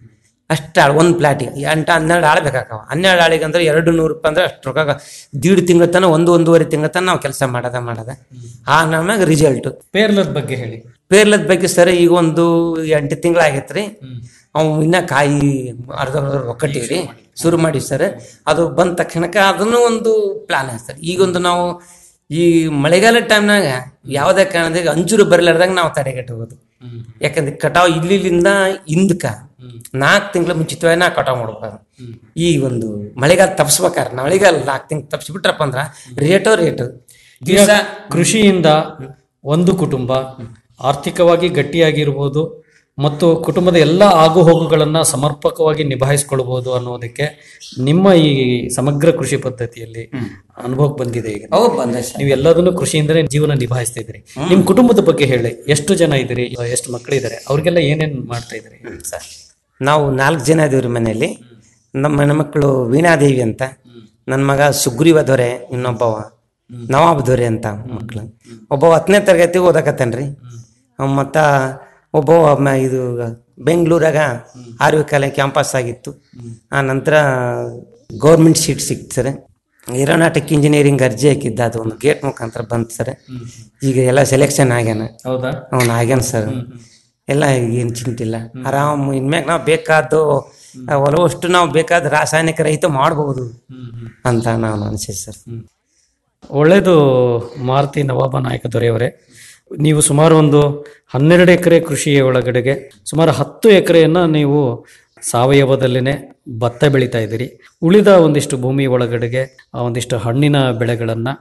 ಅಷ್ಟು ಆಳು ಒಂದು ಪ್ಲಾಟಿಗೆ ಎಂಟು ಹನ್ನೆರಡು ಆಳು ಬೇಕಾಗವ ಹನ್ನೆರಡು ಆಳಿಗೆ ಅಂದ್ರೆ ಎರಡು ನೂರು ರೂಪಾಯಿ ಅಂದ್ರೆ ಅಷ್ಟು ರೊಕ್ಕ ದೀಡ್ ತಿಂಗಳ ತನಕ ಒಂದು ಒಂದೂವರೆ ತಿಂಗಳ ತನಕ ನಾವು ಕೆಲಸ ಮಾಡದ ಮಾಡದ ಆ ನಮಗೆ ರಿಸಲ್ಟ್ ಪೇರ್ಲದ ಬಗ್ಗೆ ಹೇಳಿ ಪೇರ್ಲದ ಬಗ್ಗೆ ಸರ್ ಈಗ ಒಂದು ಎಂಟು ತಿಂಗಳಾಗೈತೆ ರೀ ಅವು ಇನ್ನ ಕಾಯಿ ಅರ್ಧ ಒಕ್ಕಟ್ಟಿವ್ರಿ ಶುರು ಮಾಡಿ ಸರ್ ಅದು ಬಂದ ತಕ್ಷಣಕ್ಕೆ ಅದನ್ನು ಒಂದು ಪ್ಲಾನ್ ಐತೆ ಸರ್ ಈಗೊಂದು ನಾವು ಈ ಮಳೆಗಾಲ ಟೈಮ್ನಾಗ ಯಾವುದೇ ಕಾರಣದಾಗ ಅಂಜೂರು ಬರಲಾರ್ದಾಗ ನಾವು ತಡೆಗಟ್ಟಬಹುದು ಯಾಕಂದ್ರೆ ಕಟಾವ್ ಇಲ್ಲಿಂದ ಹಿಂದಕ್ಕ ನಾಲ್ಕು ತಿಂಗಳ ಮುಂಚಿತವಾಗಿ ನಾ ಕಟಾವ್ ಮಾಡ್ಬೇಕು ಈ ಒಂದು ಮಳೆಗಾಲ ತಪ್ಸ್ಬೇಕಾರೆ ಮಳೆಗಾಲ ನಾಲ್ಕು ತಿಂಗಳು ತಪ್ಸ್ಬಿಟ್ರಪ್ಪ ಅಂದ್ರ ರೇಟೋ ರೇಟು ಈಗ ಕೃಷಿಯಿಂದ ಒಂದು ಕುಟುಂಬ ಆರ್ಥಿಕವಾಗಿ ಗಟ್ಟಿಯಾಗಿರ್ಬೋದು ಮತ್ತು ಕುಟುಂಬದ ಎಲ್ಲ ಆಗು ಹೋಗುಗಳನ್ನ ಸಮರ್ಪಕವಾಗಿ ನಿಭಾಯಿಸ್ಕೊಳ್ಬಹುದು ಅನ್ನೋದಕ್ಕೆ ನಿಮ್ಮ ಈ ಸಮಗ್ರ ಕೃಷಿ ಪದ್ಧತಿಯಲ್ಲಿ ಅನುಭವಕ್ಕೆ ಬಂದಿದೆ ಈಗ ಹೌದು ಬಂದೆ ಸರ್ ನೀವು ಎಲ್ಲದನ್ನು ಕೃಷಿಯಿಂದಲೇ ಜೀವನ ನಿಭಾಯಿಸ್ತಾ ಇದ್ರಿ ನಿಮ್ ಕುಟುಂಬದ ಬಗ್ಗೆ ಹೇಳಿ ಎಷ್ಟು ಜನ ಇದ್ದೀರಿ ಎಷ್ಟು ಮಕ್ಕಳಿದ್ದಾರೆ ಅವ್ರಿಗೆಲ್ಲ ಏನೇನ್ ಮಾಡ್ತಾ ಇದ್ರಿ ಸರ್ ನಾವು ನಾಲ್ಕು ಜನ ಇದೀವ್ರಿ ಮನೆಯಲ್ಲಿ ನಮ್ಮ ಹೆಣ್ಮಕ್ಳು ವೀಣಾದೇವಿ ಅಂತ ನನ್ನ ಮಗ ಸುಗ್ರೀವ ದೊರೆ ಇನ್ನೊಬ್ಬವ ನವಾಬ್ ದೊರೆ ಅಂತ ಮಕ್ಕಳು ಒಬ್ಬ ಹತ್ತನೇ ತರಗತಿಗೆ ಓದಕತ್ತೇನ್ರಿ ಮತ್ತು ಒಬ್ಬ ಮ- ಇದು ಬೆಂಗಳೂರಾಗ ಆರ್ ವಿ ಕಾಲೇಜ್ ಕ್ಯಾಂಪಸ್ ಆಗಿತ್ತು ಆ ನಂತರ ಗೌರ್ಮೆಂಟ್ ಸೀಟ್ ಸಿಕ್ತು ಸರ್ ಏರೋನಾಟಿಕ್ ಇಂಜಿನಿಯರಿಂಗ್ ಅರ್ಜಿ ಹಾಕಿದ್ದ ಅದು ಒಂದು ಗೇಟ್ ಮುಖಾಂತರ ಬಂತು ಸರ್ ಈಗ ಎಲ್ಲ ಸೆಲೆಕ್ಷನ್ ಆಗ್ಯಾನ ಹೌದಾ ಅವನು ಆಗ್ಯಾನ ಸರ್ ಎಲ್ಲ ಏನು ಚಿಂತಿಲ್ಲ ಆರಾಮ್ ಇನ್ಮ್ಯಾಗ ನಾವು ಬೇಕಾದ್ದು ಒಲವಷ್ಟು ನಾವು ಬೇಕಾದ ರಾಸಾಯನಿಕ ರಹಿತ ಮಾಡಬಹುದು ಅಂತ ನಾನು ಅನಿಸಿದೆ ಸರ್ ಒಳ್ಳೆಯದು ಮಾರುತಿ ನವಾಬ ನಾಯಕ ದೊರೆಯವರೇ ನೀವು ಸುಮಾರು ಒಂದು ಹನ್ನೆರಡು ಎಕರೆ ಕೃಷಿಯ ಒಳಗಡೆಗೆ ಸುಮಾರು ಹತ್ತು ಎಕರೆಯನ್ನ ನೀವು ಸಾವಯವದಲ್ಲೇ ಭತ್ತ ಬೆಳೀತಾ ಇದ್ದೀರಿ ಉಳಿದ ಒಂದಿಷ್ಟು ಭೂಮಿ ಒಳಗಡೆಗೆ ಆ ಒಂದಿಷ್ಟು ಹಣ್ಣಿನ ಬೆಳೆಗಳನ್ನು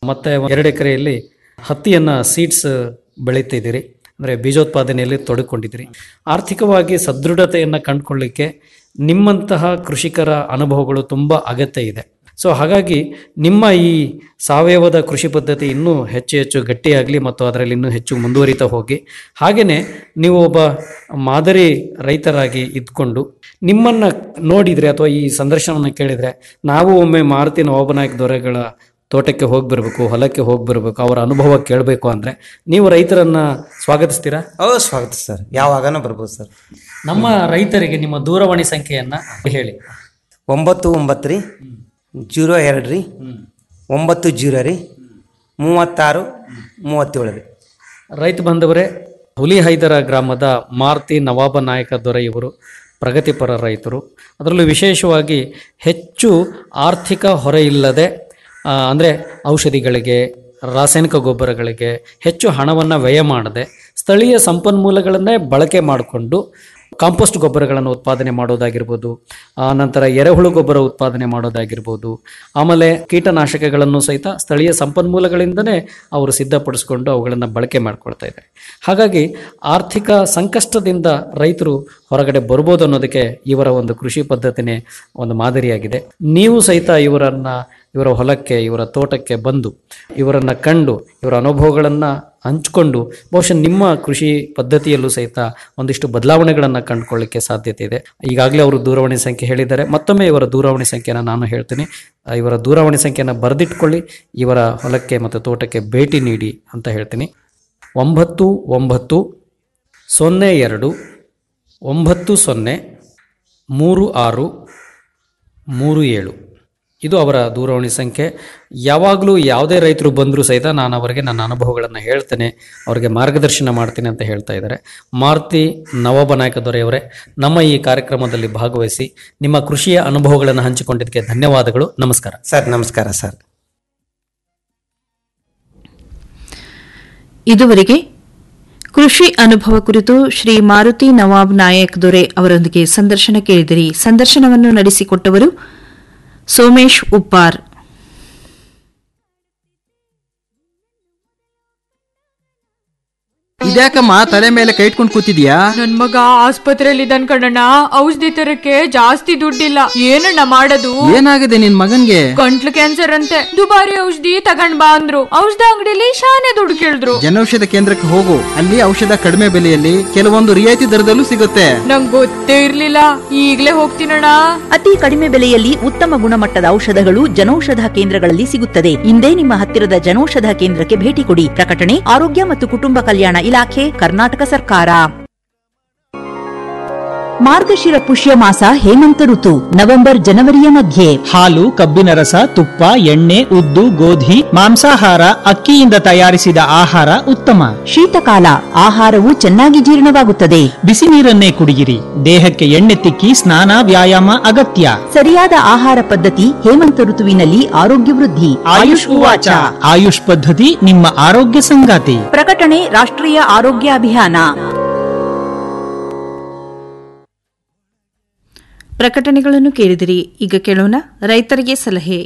ಮತ್ತೆ ಎರಡು ಎಕರೆಯಲ್ಲಿ ಹತ್ತಿಯನ್ನು ಸೀಡ್ಸ್ ಬೆಳೀತಿದ್ದೀರಿ ಅಂದರೆ ಬೀಜೋತ್ಪಾದನೆಯಲ್ಲಿ ತೊಡಕೊಂಡಿದ್ದೀರಿ ಆರ್ಥಿಕವಾಗಿ ಸದೃಢತೆಯನ್ನು ಕಂಡುಕೊಳ್ಳಿಕ್ಕೆ ನಿಮ್ಮಂತಹ ಕೃಷಿಕರ ಅನುಭವಗಳು ತುಂಬ ಅಗತ್ಯ ಇದೆ ಸೊ ಹಾಗಾಗಿ ನಿಮ್ಮ ಈ ಸಾವಯವದ ಕೃಷಿ ಪದ್ಧತಿ ಇನ್ನೂ ಹೆಚ್ಚು ಹೆಚ್ಚು ಗಟ್ಟಿಯಾಗಲಿ ಮತ್ತು ಅದರಲ್ಲಿ ಇನ್ನೂ ಹೆಚ್ಚು ಮುಂದುವರಿತಾ ಹೋಗಿ ಹಾಗೆಯೇ ನೀವು ಒಬ್ಬ ಮಾದರಿ ರೈತರಾಗಿ ಇದ್ಕೊಂಡು ನಿಮ್ಮನ್ನು ನೋಡಿದರೆ ಅಥವಾ ಈ ಸಂದರ್ಶನವನ್ನು ಕೇಳಿದರೆ ನಾವು ಒಮ್ಮೆ ಮಾರುತಿ ನವಾಬನಾಯಕ ದೊರೆಗಳ ತೋಟಕ್ಕೆ ಹೋಗಿ ಬರಬೇಕು ಹೊಲಕ್ಕೆ ಹೋಗಿ ಬರಬೇಕು ಅವರ ಅನುಭವ ಕೇಳಬೇಕು ಅಂದರೆ ನೀವು ರೈತರನ್ನ ಸ್ವಾಗತಿಸ್ತೀರಾ ಹೌದು ಸ್ವಾಗತ ಸರ್ ಯಾವಾಗನೂ ಬರ್ಬೋದು ಸರ್ ನಮ್ಮ ರೈತರಿಗೆ ನಿಮ್ಮ ದೂರವಾಣಿ ಸಂಖ್ಯೆಯನ್ನು ಹೇಳಿ ಒಂಬತ್ತು ಒಂಬತ್ತು ರೀ ಜೀರೋ ಎರಡು ರೀ ಒಂಬತ್ತು ಜೀರೋ ರೀ ಮೂವತ್ತಾರು ಮೂವತ್ತೇಳು ರೀ ರೈತ ಬಾಂಧವರೇ ಹುಲಿಹೈದರ ಗ್ರಾಮದ ಮಾರುತಿ ನವಾಬ ನಾಯಕ ದೊರೆ ಇವರು ಪ್ರಗತಿಪರ ರೈತರು ಅದರಲ್ಲೂ ವಿಶೇಷವಾಗಿ ಹೆಚ್ಚು ಆರ್ಥಿಕ ಹೊರೆ ಇಲ್ಲದೆ ಅಂದರೆ ಔಷಧಿಗಳಿಗೆ ರಾಸಾಯನಿಕ ಗೊಬ್ಬರಗಳಿಗೆ ಹೆಚ್ಚು ಹಣವನ್ನು ವ್ಯಯ ಮಾಡದೆ ಸ್ಥಳೀಯ ಸಂಪನ್ಮೂಲಗಳನ್ನೇ ಬಳಕೆ ಮಾಡಿಕೊಂಡು ಕಾಂಪೋಸ್ಟ್ ಗೊಬ್ಬರಗಳನ್ನು ಉತ್ಪಾದನೆ ಮಾಡೋದಾಗಿರ್ಬೋದು ಆ ನಂತರ ಎರೆಹುಳು ಗೊಬ್ಬರ ಉತ್ಪಾದನೆ ಮಾಡೋದಾಗಿರ್ಬೋದು ಆಮೇಲೆ ಕೀಟನಾಶಕಗಳನ್ನು ಸಹಿತ ಸ್ಥಳೀಯ ಸಂಪನ್ಮೂಲಗಳಿಂದನೇ ಅವರು ಸಿದ್ಧಪಡಿಸ್ಕೊಂಡು ಅವುಗಳನ್ನು ಬಳಕೆ ಮಾಡ್ಕೊಳ್ತಾ ಇದ್ದಾರೆ ಹಾಗಾಗಿ ಆರ್ಥಿಕ ಸಂಕಷ್ಟದಿಂದ ರೈತರು ಹೊರಗಡೆ ಬರ್ಬೋದು ಅನ್ನೋದಕ್ಕೆ ಇವರ ಒಂದು ಕೃಷಿ ಪದ್ಧತಿನೇ ಒಂದು ಮಾದರಿಯಾಗಿದೆ ನೀವು ಸಹಿತ ಇವರನ್ನ ಇವರ ಹೊಲಕ್ಕೆ ಇವರ ತೋಟಕ್ಕೆ ಬಂದು ಇವರನ್ನ ಕಂಡು ಇವರ ಅನುಭವಗಳನ್ನು ಹಂಚಿಕೊಂಡು ಬಹುಶಃ ನಿಮ್ಮ ಕೃಷಿ ಪದ್ಧತಿಯಲ್ಲೂ ಸಹಿತ ಒಂದಿಷ್ಟು ಬದಲಾವಣೆಗಳನ್ನು ಕಂಡುಕೊಳ್ಳಿಕ್ಕೆ ಸಾಧ್ಯತೆ ಇದೆ ಈಗಾಗಲೇ ಅವರು ದೂರವಾಣಿ ಸಂಖ್ಯೆ ಹೇಳಿದ್ದಾರೆ ಮತ್ತೊಮ್ಮೆ ಇವರ ದೂರವಾಣಿ ಸಂಖ್ಯೆನ ನಾನು ಹೇಳ್ತೀನಿ ಆ, ಇವರ ದೂರವಾಣಿ ಸಂಖ್ಯೆನ ಬರೆದಿಟ್ಕೊಳ್ಳಿ ಇವರ ಹೊಲಕ್ಕೆ ಮತ್ತು ತೋಟಕ್ಕೆ ಭೇಟಿ ನೀಡಿ ಅಂತ ಹೇಳ್ತೀನಿ ಒಂಬತ್ತು ಒಂಬತ್ತು ಸೊನ್ನೆ ಎರಡು ಒಂಬತ್ತು ಸೊನ್ನೆ ಮೂರು ಆರು ಮೂರು ಏಳು ಇದು ಅವರ ದೂರವಾಣಿ ಸಂಖ್ಯೆ ಯಾವಾಗಲೂ ಯಾವುದೇ ರೈತರು ಬಂದರೂ ಸಹಿತ ನಾನು ಅವರಿಗೆ ನನ್ನ ಅನುಭವಗಳನ್ನು ಹೇಳ್ತೇನೆ ಅವರಿಗೆ ಮಾರ್ಗದರ್ಶನ ಮಾಡ್ತೀನಿ ಅಂತ ಹೇಳ್ತಾ ಇದ್ದಾರೆ ಮಾರುತಿ ನವಾಬ ನಾಯಕ ದೊರೆಯವರೇ ನಮ್ಮ ಈ ಕಾರ್ಯಕ್ರಮದಲ್ಲಿ ಭಾಗವಹಿಸಿ ನಿಮ್ಮ ಕೃಷಿಯ ಅನುಭವಗಳನ್ನು ಹಂಚಿಕೊಂಡಿದ್ದಕ್ಕೆ ಧನ್ಯವಾದಗಳು ನಮಸ್ಕಾರ ಸರ್ ನಮಸ್ಕಾರ ಸರ್ ಇದುವರೆಗೆ ಕೃಷಿ ಅನುಭವ ಕುರಿತು ಶ್ರೀ ಮಾರುತಿ ನವಾಬ್ ನಾಯಕ್ ದೊರೆ ಅವರೊಂದಿಗೆ ಸಂದರ್ಶನ ಕೇಳಿದಿರಿ ಸಂದರ್ಶನವನ್ನು ನಡೆಸಿಕೊಟ್ಟವರು ಸೋಮೇಶ್ ಉಪ್ಪಾರ್ ಇದ್ಯಾಕಮ್ಮ ತಲೆ ಮೇಲೆ ಕೈ ಇಟ್ಕೊಂಡು ಕೂತಿದ್ಯಾ ನನ್ ಮಗ ಆಸ್ಪತ್ರೆಯಲ್ಲಿ ಇದ್ದಾನ್ ಕಣಣ್ಣ ಔಷಧಿ ತರಕ್ಕೆ ಜಾಸ್ತಿ ದುಡ್ಡಿಲ್ಲ ಏನಣ್ಣ ಮಾಡೋದು ಏನಾಗಿದೆ ನಿನ್ ಮಗನ್ಗೆ ಗಂಟ್ಲು ಕ್ಯಾನ್ಸರ್ ಅಂತೆ ದುಬಾರಿ ಔಷಧಿ ತಗೊಂಡ್ ಬಾ ಅಂದ್ರು ಔಷಧ ಅಂಗಡಿಲಿ ಶಾನೆ ದುಡ್ಡು ಕೇಳಿದ್ರು ಜನೌಷಧ ಕೇಂದ್ರಕ್ಕೆ ಹೋಗು ಅಲ್ಲಿ ಔಷಧ ಕಡಿಮೆ ಬೆಲೆಯಲ್ಲಿ ಕೆಲವೊಂದು ರಿಯಾಯಿತಿ ದರದಲ್ಲೂ ಸಿಗುತ್ತೆ ನಂಗ್ ಗೊತ್ತೇ ಇರ್ಲಿಲ್ಲ ಈಗ್ಲೇ ಹೋಗ್ತೀನಣ್ಣ ಅತಿ ಕಡಿಮೆ ಬೆಲೆಯಲ್ಲಿ ಉತ್ತಮ ಗುಣಮಟ್ಟದ ಔಷಧಗಳು ಜನೌಷಧ ಕೇಂದ್ರಗಳಲ್ಲಿ ಸಿಗುತ್ತದೆ ಇಂದೇ ನಿಮ್ಮ ಹತ್ತಿರದ ಜನೌಷಧ ಕೇಂದ್ರಕ್ಕೆ ಭೇಟಿ ಕೊಡಿ ಪ್ರಕಟಣೆ ಆರೋಗ್ಯ ಮತ್ತು ಕುಟುಂಬ ಕಲ್ಯಾಣ ಇಲಾಖೆ ಕರ್ನಾಟಕ ಸರ್ಕಾರ ಮಾರ್ಗಶಿರ ಪುಷ್ಯ ಮಾಸ ಹೇಮಂತ ಋತು ನವೆಂಬರ್ ಜನವರಿಯ ಮಧ್ಯೆ ಹಾಲು ಕಬ್ಬಿನ ರಸ ತುಪ್ಪ ಎಣ್ಣೆ ಉದ್ದು ಗೋಧಿ ಮಾಂಸಾಹಾರ ಅಕ್ಕಿಯಿಂದ ತಯಾರಿಸಿದ ಆಹಾರ ಉತ್ತಮ ಶೀತಕಾಲ ಆಹಾರವು ಚೆನ್ನಾಗಿ ಜೀರ್ಣವಾಗುತ್ತದೆ ಬಿಸಿ ನೀರನ್ನೇ ಕುಡಿಯಿರಿ ದೇಹಕ್ಕೆ ಎಣ್ಣೆ ತಿಕ್ಕಿ ಸ್ನಾನ ವ್ಯಾಯಾಮ ಅಗತ್ಯ ಸರಿಯಾದ ಆಹಾರ ಪದ್ಧತಿ ಹೇಮಂತ ಋತುವಿನಲ್ಲಿ ಆರೋಗ್ಯ ವೃದ್ಧಿ ಆಯುಷ್ ಉವಾಚ ಆಯುಷ್ ಪದ್ಧತಿ ನಿಮ್ಮ ಆರೋಗ್ಯ ಸಂಗಾತಿ ಪ್ರಕಟಣೆ ರಾಷ್ಟ್ರೀಯ ಆರೋಗ್ಯ ಅಭಿಯಾನ ಪ್ರಕಟಣೆಗಳನ್ನು ಕೇಳಿದಿರಿ ಈಗ ಕೇಳೋಣ ರೈತರಿಗೆ ಸಲಹೆ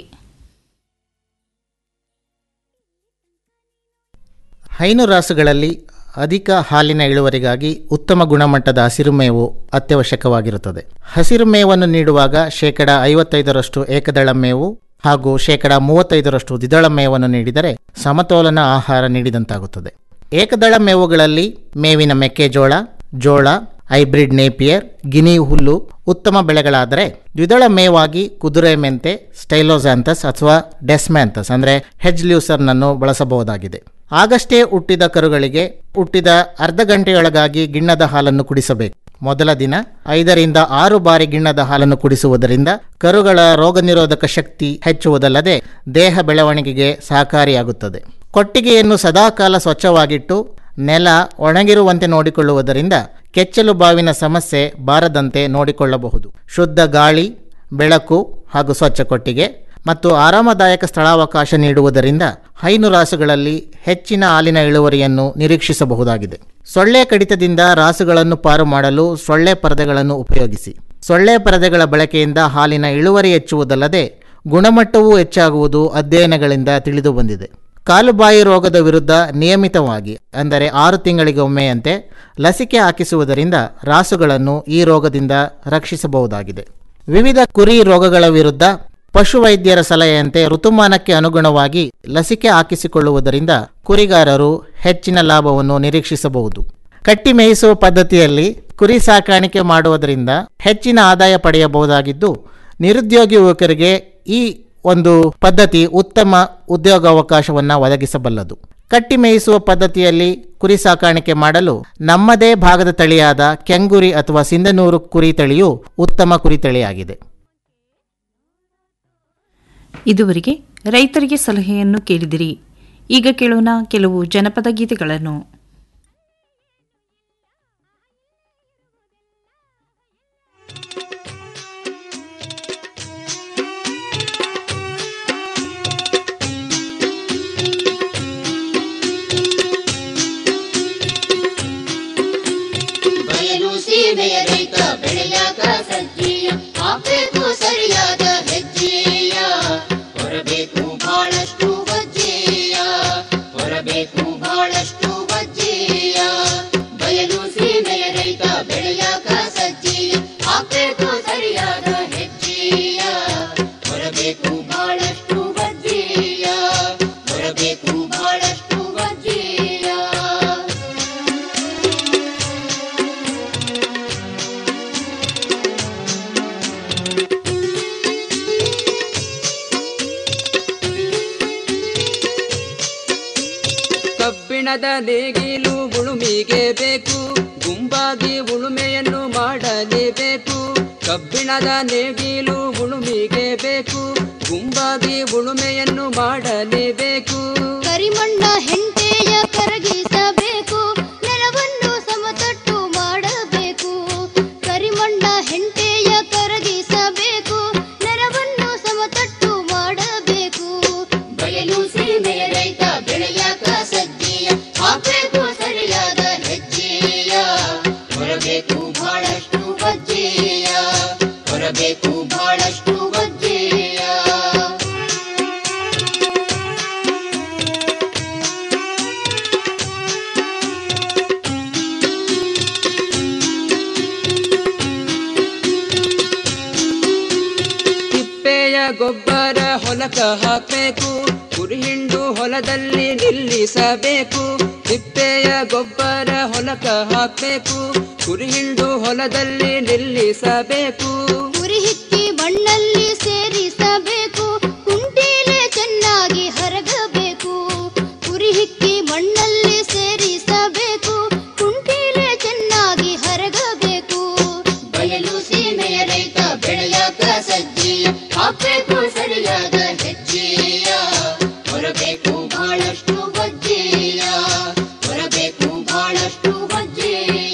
ಹೈನು ರಾಸುಗಳಲ್ಲಿ ಅಧಿಕ ಹಾಲಿನ ಇಳುವರಿಗಾಗಿ ಉತ್ತಮ ಗುಣಮಟ್ಟದ ಹಸಿರು ಮೇವು ಅತ್ಯವಶ್ಯಕವಾಗಿರುತ್ತದೆ ಹಸಿರು ಮೇವನ್ನು ನೀಡುವಾಗ ಶೇಕಡ ಐವತ್ತೈದರಷ್ಟು ಏಕದಳ ಮೇವು ಹಾಗೂ ಶೇಕಡ ಮೂವತ್ತೈದರಷ್ಟು ದ್ವಿದಳ ಮೇವನ್ನು ನೀಡಿದರೆ ಸಮತೋಲನ ಆಹಾರ ನೀಡಿದಂತಾಗುತ್ತದೆ ಏಕದಳ ಮೇವುಗಳಲ್ಲಿ ಮೇವಿನ ಮೆಕ್ಕೆಜೋಳ ಜೋಳ ಹೈಬ್ರಿಡ್ ನೇಪಿಯರ್ ಗಿನಿ ಹುಲ್ಲು ಉತ್ತಮ ಬೆಳೆಗಳಾದರೆ ದ್ವಿದಳ ಮೇವಾಗಿ ಕುದುರೆ ಮೆಂತೆ ಸ್ಟೈಲೋಸ್ಯಾಂಥಸ್ ಅಥವಾ ಡೆಸ್ಮ್ಯಾಂಥಸ್ ಅಂದರೆ ಹೆಜ್ ಲ್ಯೂಸರ್ನನ್ನು ಬಳಸಬಹುದಾಗಿದೆ ಆಗಷ್ಟೇ ಹುಟ್ಟಿದ ಕರುಗಳಿಗೆ ಹುಟ್ಟಿದ ಅರ್ಧ ಗಂಟೆಯೊಳಗಾಗಿ ಗಿಣ್ಣದ ಹಾಲನ್ನು ಕುಡಿಸಬೇಕು ಮೊದಲ ದಿನ ಐದರಿಂದ ಆರು ಬಾರಿ ಗಿಣ್ಣದ ಹಾಲನ್ನು ಕುಡಿಸುವುದರಿಂದ ಕರುಗಳ ರೋಗನಿರೋಧಕ ಶಕ್ತಿ ಹೆಚ್ಚುವುದಲ್ಲದೆ ದೇಹ ಬೆಳವಣಿಗೆಗೆ ಸಹಕಾರಿಯಾಗುತ್ತದೆ ಕೊಟ್ಟಿಗೆಯನ್ನು ಸದಾಕಾಲ ಸ್ವಚ್ಛವಾಗಿಟ್ಟು ನೆಲ ಒಣಗಿರುವಂತೆ ನೋಡಿಕೊಳ್ಳುವುದರಿಂದ ಕೆಚ್ಚಲು ಬಾವಿನ ಸಮಸ್ಯೆ ಬಾರದಂತೆ ನೋಡಿಕೊಳ್ಳಬಹುದು ಶುದ್ಧ ಗಾಳಿ ಬೆಳಕು ಹಾಗೂ ಸ್ವಚ್ಛ ಕೊಟ್ಟಿಗೆ ಮತ್ತು ಆರಾಮದಾಯಕ ಸ್ಥಳಾವಕಾಶ ನೀಡುವುದರಿಂದ ಹೈನು ರಾಸುಗಳಲ್ಲಿ ಹೆಚ್ಚಿನ ಹಾಲಿನ ಇಳುವರಿಯನ್ನು ನಿರೀಕ್ಷಿಸಬಹುದಾಗಿದೆ ಸೊಳ್ಳೆ ಕಡಿತದಿಂದ ರಾಸುಗಳನ್ನು ಪಾರು ಮಾಡಲು ಸೊಳ್ಳೆ ಪರದೆಗಳನ್ನು ಉಪಯೋಗಿಸಿ ಸೊಳ್ಳೆ ಪರದೆಗಳ ಬಳಕೆಯಿಂದ ಹಾಲಿನ ಇಳುವರಿ ಹೆಚ್ಚುವುದಲ್ಲದೆ ಗುಣಮಟ್ಟವೂ ಹೆಚ್ಚಾಗುವುದು ಅಧ್ಯಯನಗಳಿಂದ ತಿಳಿದು ಬಂದಿದೆ ಕಾಲುಬಾಯಿ ರೋಗದ ವಿರುದ್ಧ ನಿಯಮಿತವಾಗಿ ಅಂದರೆ ಆರು ತಿಂಗಳಿಗೊಮ್ಮೆಯಂತೆ ಲಸಿಕೆ ಹಾಕಿಸುವುದರಿಂದ ರಾಸುಗಳನ್ನು ಈ ರೋಗದಿಂದ ರಕ್ಷಿಸಬಹುದಾಗಿದೆ ವಿವಿಧ ಕುರಿ ರೋಗಗಳ ವಿರುದ್ಧ ಪಶುವೈದ್ಯರ ಸಲಹೆಯಂತೆ ಋತುಮಾನಕ್ಕೆ ಅನುಗುಣವಾಗಿ ಲಸಿಕೆ ಹಾಕಿಸಿಕೊಳ್ಳುವುದರಿಂದ ಕುರಿಗಾರರು ಹೆಚ್ಚಿನ ಲಾಭವನ್ನು ನಿರೀಕ್ಷಿಸಬಹುದು ಕಟ್ಟಿ ಮೇಯಿಸುವ ಪದ್ಧತಿಯಲ್ಲಿ ಕುರಿ ಸಾಕಾಣಿಕೆ ಮಾಡುವುದರಿಂದ ಹೆಚ್ಚಿನ ಆದಾಯ ಪಡೆಯಬಹುದಾಗಿದ್ದು ನಿರುದ್ಯೋಗಿ ಯುವಕರಿಗೆ ಈ ಒಂದು ಪದ್ಧತಿ ಉತ್ತಮ ಉದ್ಯೋಗಾವಕಾಶವನ್ನು ಒದಗಿಸಬಲ್ಲದು ಕಟ್ಟಿ ಮೇಯಿಸುವ ಪದ್ಧತಿಯಲ್ಲಿ ಕುರಿ ಸಾಕಾಣಿಕೆ ಮಾಡಲು ನಮ್ಮದೇ ಭಾಗದ ತಳಿಯಾದ ಕೆಂಗುರಿ ಅಥವಾ ಸಿಂಧನೂರು ಕುರಿ ತಳಿಯು ಉತ್ತಮ ಕುರಿ ತಳಿಯಾಗಿದೆ ಇದುವರೆಗೆ ರೈತರಿಗೆ ಸಲಹೆಯನ್ನು ಕೇಳಿದಿರಿ ಈಗ ಕೇಳೋಣ ಕೆಲವು ಜನಪದ ಗೀತೆಗಳನ್ನು ಬಯಲು ಸೀಮೆಯ ರೈತ ಬೆಳೆಯಾಗ ಸಜ್ಜೀಯ ಹಾಕ್ಬೇಕು ಸರಿಯಾದ ಹೆಜ್ಜೆಯ ಹೊರಬೇಕು ಬಹಳಷ್ಟು ವಜ್ಜೆಯ ಹೊರಬೇಕು ಬಹಳಷ್ಟು ವಜ್ಜೆಯ ಬಯಲು ಸೀಮೆಯ ರೈತ ಬೆಳೆಯಾಗ ಸಜ್ಜೀಯ ಹಾಕ್ಬೇಕು ಸರಿಯಾದ ಹೆಜ್ಜೆಯ ಹೊರಬೇಕು ಬಹಳಷ್ಟು ವಜ್ಜೆಯ ಹೊರಬೇಕು ಬಹಳಷ್ಟು ವಜ್ಜೆಯ ಕಬ್ಬಿಣದ ನೇಗಿಲು ಉಳುಮಿಗೆ ಬೇಕು ಗುಂಪಾಗಿ ಉಳುಮೆಯನ್ನು ಮಾಡಲೇಬೇಕು ಕಬ್ಬಿಣದ ನೇಗಿಲು ಉಳುಮಿಗೆ ಬೇಕು ಗುಂಪಾಗಿ ಉಳುಮೆಯನ್ನು ಮಾಡಲೇಬೇಕು ಕರಿಮಣ್ಣ ಹೆಂಟೆಯ ಕರಗಿಸಬೇಕು ನೆಲವನ್ನು ಸಮತಟ್ಟು ಮಾಡಬೇಕು ಕರಿಮಣ್ಣ ಹೆಂಟೆಯ ಕರಗಿಸಬೇಕು ನೆಲವನ್ನು ಸಮತಟ್ಟು ಮಾಡಬೇಕು ಬಯಲು ಸೀಮೆಯ ರೈತ ಬೆಳೆಯಾಕ ಸಜ್ಜೆಯ ಹಾಕಬೇಕು ಸರಿಯಾದ ಹೆಜ್ಜೆಯ ಹೊರಬೇಕು ಬಹಳಷ್ಟು ವಜ್ಜೆಯ ಹೊರಬೇಕು ಬಹಳಷ್ಟು ವಜ್ಜೆಯ ತಿಪ್ಪೆಯ ಗೊಬ್ಬರ ಹೊಲಕ ಹಾಕಬೇಕು ಕುರಿಹಿಂಡು ಹೊಲದಲ್ಲಿ ನಿಲ್ಲಿಸಬೇಕು ತಿಪ್ಪೆಯ ಗೊಬ್ಬರ ಹೊಲಕ ಹಾಕಬೇಕು ಕುರಿಹಿಂಡು ಹೊಲದಲ್ಲಿ ನಿಲ್ಲಿಸಬೇಕು ಉರಿ ಹಿಕ್ಕಿ ಮಣ್ಣಲ್ಲಿ ಸೇರಿಸಬೇಕು ಕುಂಟೀಲೆ ಚೆನ್ನಾಗಿ ಹರಗಬೇಕು ಉರಿ ಹಿಕ್ಕಿ ಮಣ್ಣಲ್ಲಿ ಸೇರಿಸಬೇಕು ಕುಂಟೀಲೆ ಚೆನ್ನಾಗಿ ಹರಗಬೇಕು ಬಯಲು ಸೀಮೆಯ ರೈತ ಬೆಳೆಯಾಕ ಸಜ್ಜೆಯ ಹಾಕಬೇಕು ಸರಿಯಾದ ಹೆಜ್ಜೆಯ ಹೊರಬೇಕು ಬಹಳಷ್ಟು ವಜ್ಜೆಯ ಹೊರಬೇಕು ಬಹಳಷ್ಟು ವಜ್ಜೆಯ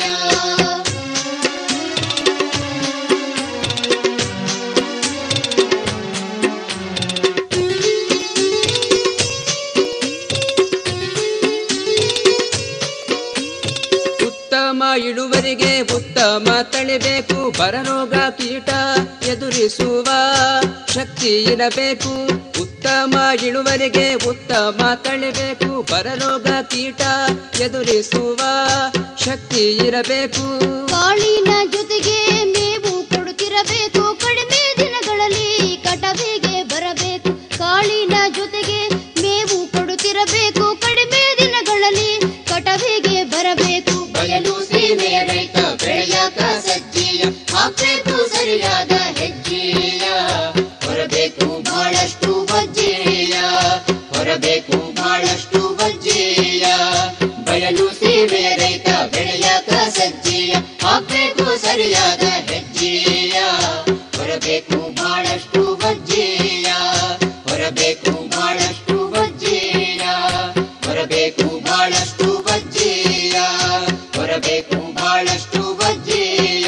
ಉತ್ತಮ ಇಳುವರಿಗೆ ಉತ್ತಮ ತಳಿಬೇಕು ಬರರೋಗ ಕೀಟ ಎದುರಿಸುವ ಶಕ್ತಿ ಇರಬೇಕು ಉತ್ತಮ ಇಳುವರಿಗೆ ಉತ್ತಮ ತಳಿಬೇಕು ಬರರೋಗ ಕೀಟ ಎದುರಿಸುವ ಶಕ್ತಿ ಇರಬೇಕು ಕಾಳಿನ ಜೊತೆಗೆ ಮೇವು ಕೊಡುತ್ತಿರಬೇಕು ಕಡಿಮೆ ದಿನಗಳಲ್ಲಿ ಕಟವಿಗೆ ಬರಬೇಕು ಕಾಳಿನ ಜೊತೆಗೆ ಮೇವು ಕೊಡುತ್ತಿರಬೇಕು ಕಡಿಮೆ ದಿನಗಳಲ್ಲಿ ಕಟವಿಗೆ ಬರಬೇಕು ಬಯಲು ಸೀಮೆಯ ರೈತ ಬೆಳೆಯಾಕ ಸಜ್ಜೆಯ ಹಾಕಬೇಕು ಸರಿಯಾದ ಹೆಜ್ಜೆಯ ಹೊರಬೇಕು ಬಹಳಷ್ಟು ವಜ್ಜೆಯ ಹೊರಬೇಕು ಬಹಳಷ್ಟು ವಜ್ಜೆಯ ಬಯಲು ಸೀಮೆಯ ರೈತ ಬೆಳೆಯಾಕ ಸಜ್ಜೆಯ ಹಾಕಬೇಕು ಸರಿಯಾದ ಹೆಜ್ಜೆಯ ಹೊರಬೇಕು ಬಹಳಷ್ಟು ವಜ್ಜೆಯ ಹೊರಬೇಕು ಬಹಳಷ್ಟು ವಜ್ಜೆಯ ಹೊರಬೇಕು ಬಹಳಷ್ಟು ವಜ್ಜೆಯ ಹೊರಬೇಕು ಬಹಳಷ್ಟು ವಜ್ಜೆಯ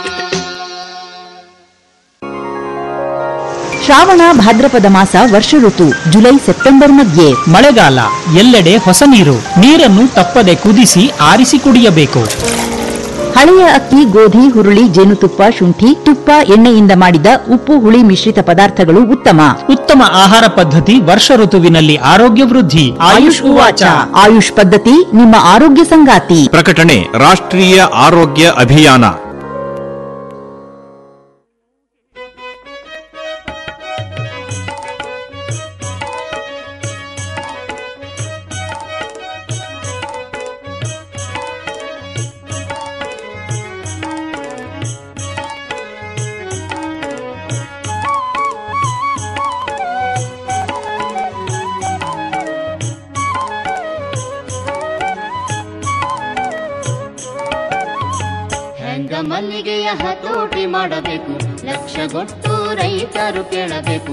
ಶ್ರಾವಣ ಭಾದ್ರಪದ ಮಾಸ ವರ್ಷ ಋತು ಜುಲೈ ಸೆಪ್ಟೆಂಬರ್ ಮಧ್ಯೆ ಮಳೆಗಾಲ ಎಲ್ಲೆಡೆ ಹೊಸ ನೀರು ನೀರನ್ನು ತಪ್ಪದೆ ಕುದಿಸಿ ಆರಿಸಿ ಕುಡಿಯಬೇಕು ಹಳೆಯ ಅಕ್ಕಿ ಗೋಧಿ ಹುರುಳಿ ಜೇನುತುಪ್ಪ ಶುಂಠಿ ತುಪ್ಪ ಎಣ್ಣೆಯಿಂದ ಮಾಡಿದ ಉಪ್ಪು ಹುಳಿ ಮಿಶ್ರಿತ ಪದಾರ್ಥಗಳು ಉತ್ತಮ ಉತ್ತಮ ಆಹಾರ ಪದ್ಧತಿ ವರ್ಷ ಋತುವಿನಲ್ಲಿ ಆರೋಗ್ಯ ವೃದ್ಧಿ ಆಯುಷ್ ಉವಾಚ ಆಯುಷ್ ಪದ್ಧತಿ ನಿಮ್ಮ ಆರೋಗ್ಯ ಸಂಗಾತಿ ಪ್ರಕಟಣೆ ರಾಷ್ಟ್ರೀಯ ಆರೋಗ್ಯ ಅಭಿಯಾನ ಹೆಂಗ ಮಲ್ಲಿಗೆಯ ಹತೋಟಿ ಮಾಡಬೇಕು ಲಕ್ಷ ಗೊತ್ತು ರೈತರು ಕೇಳಬೇಕು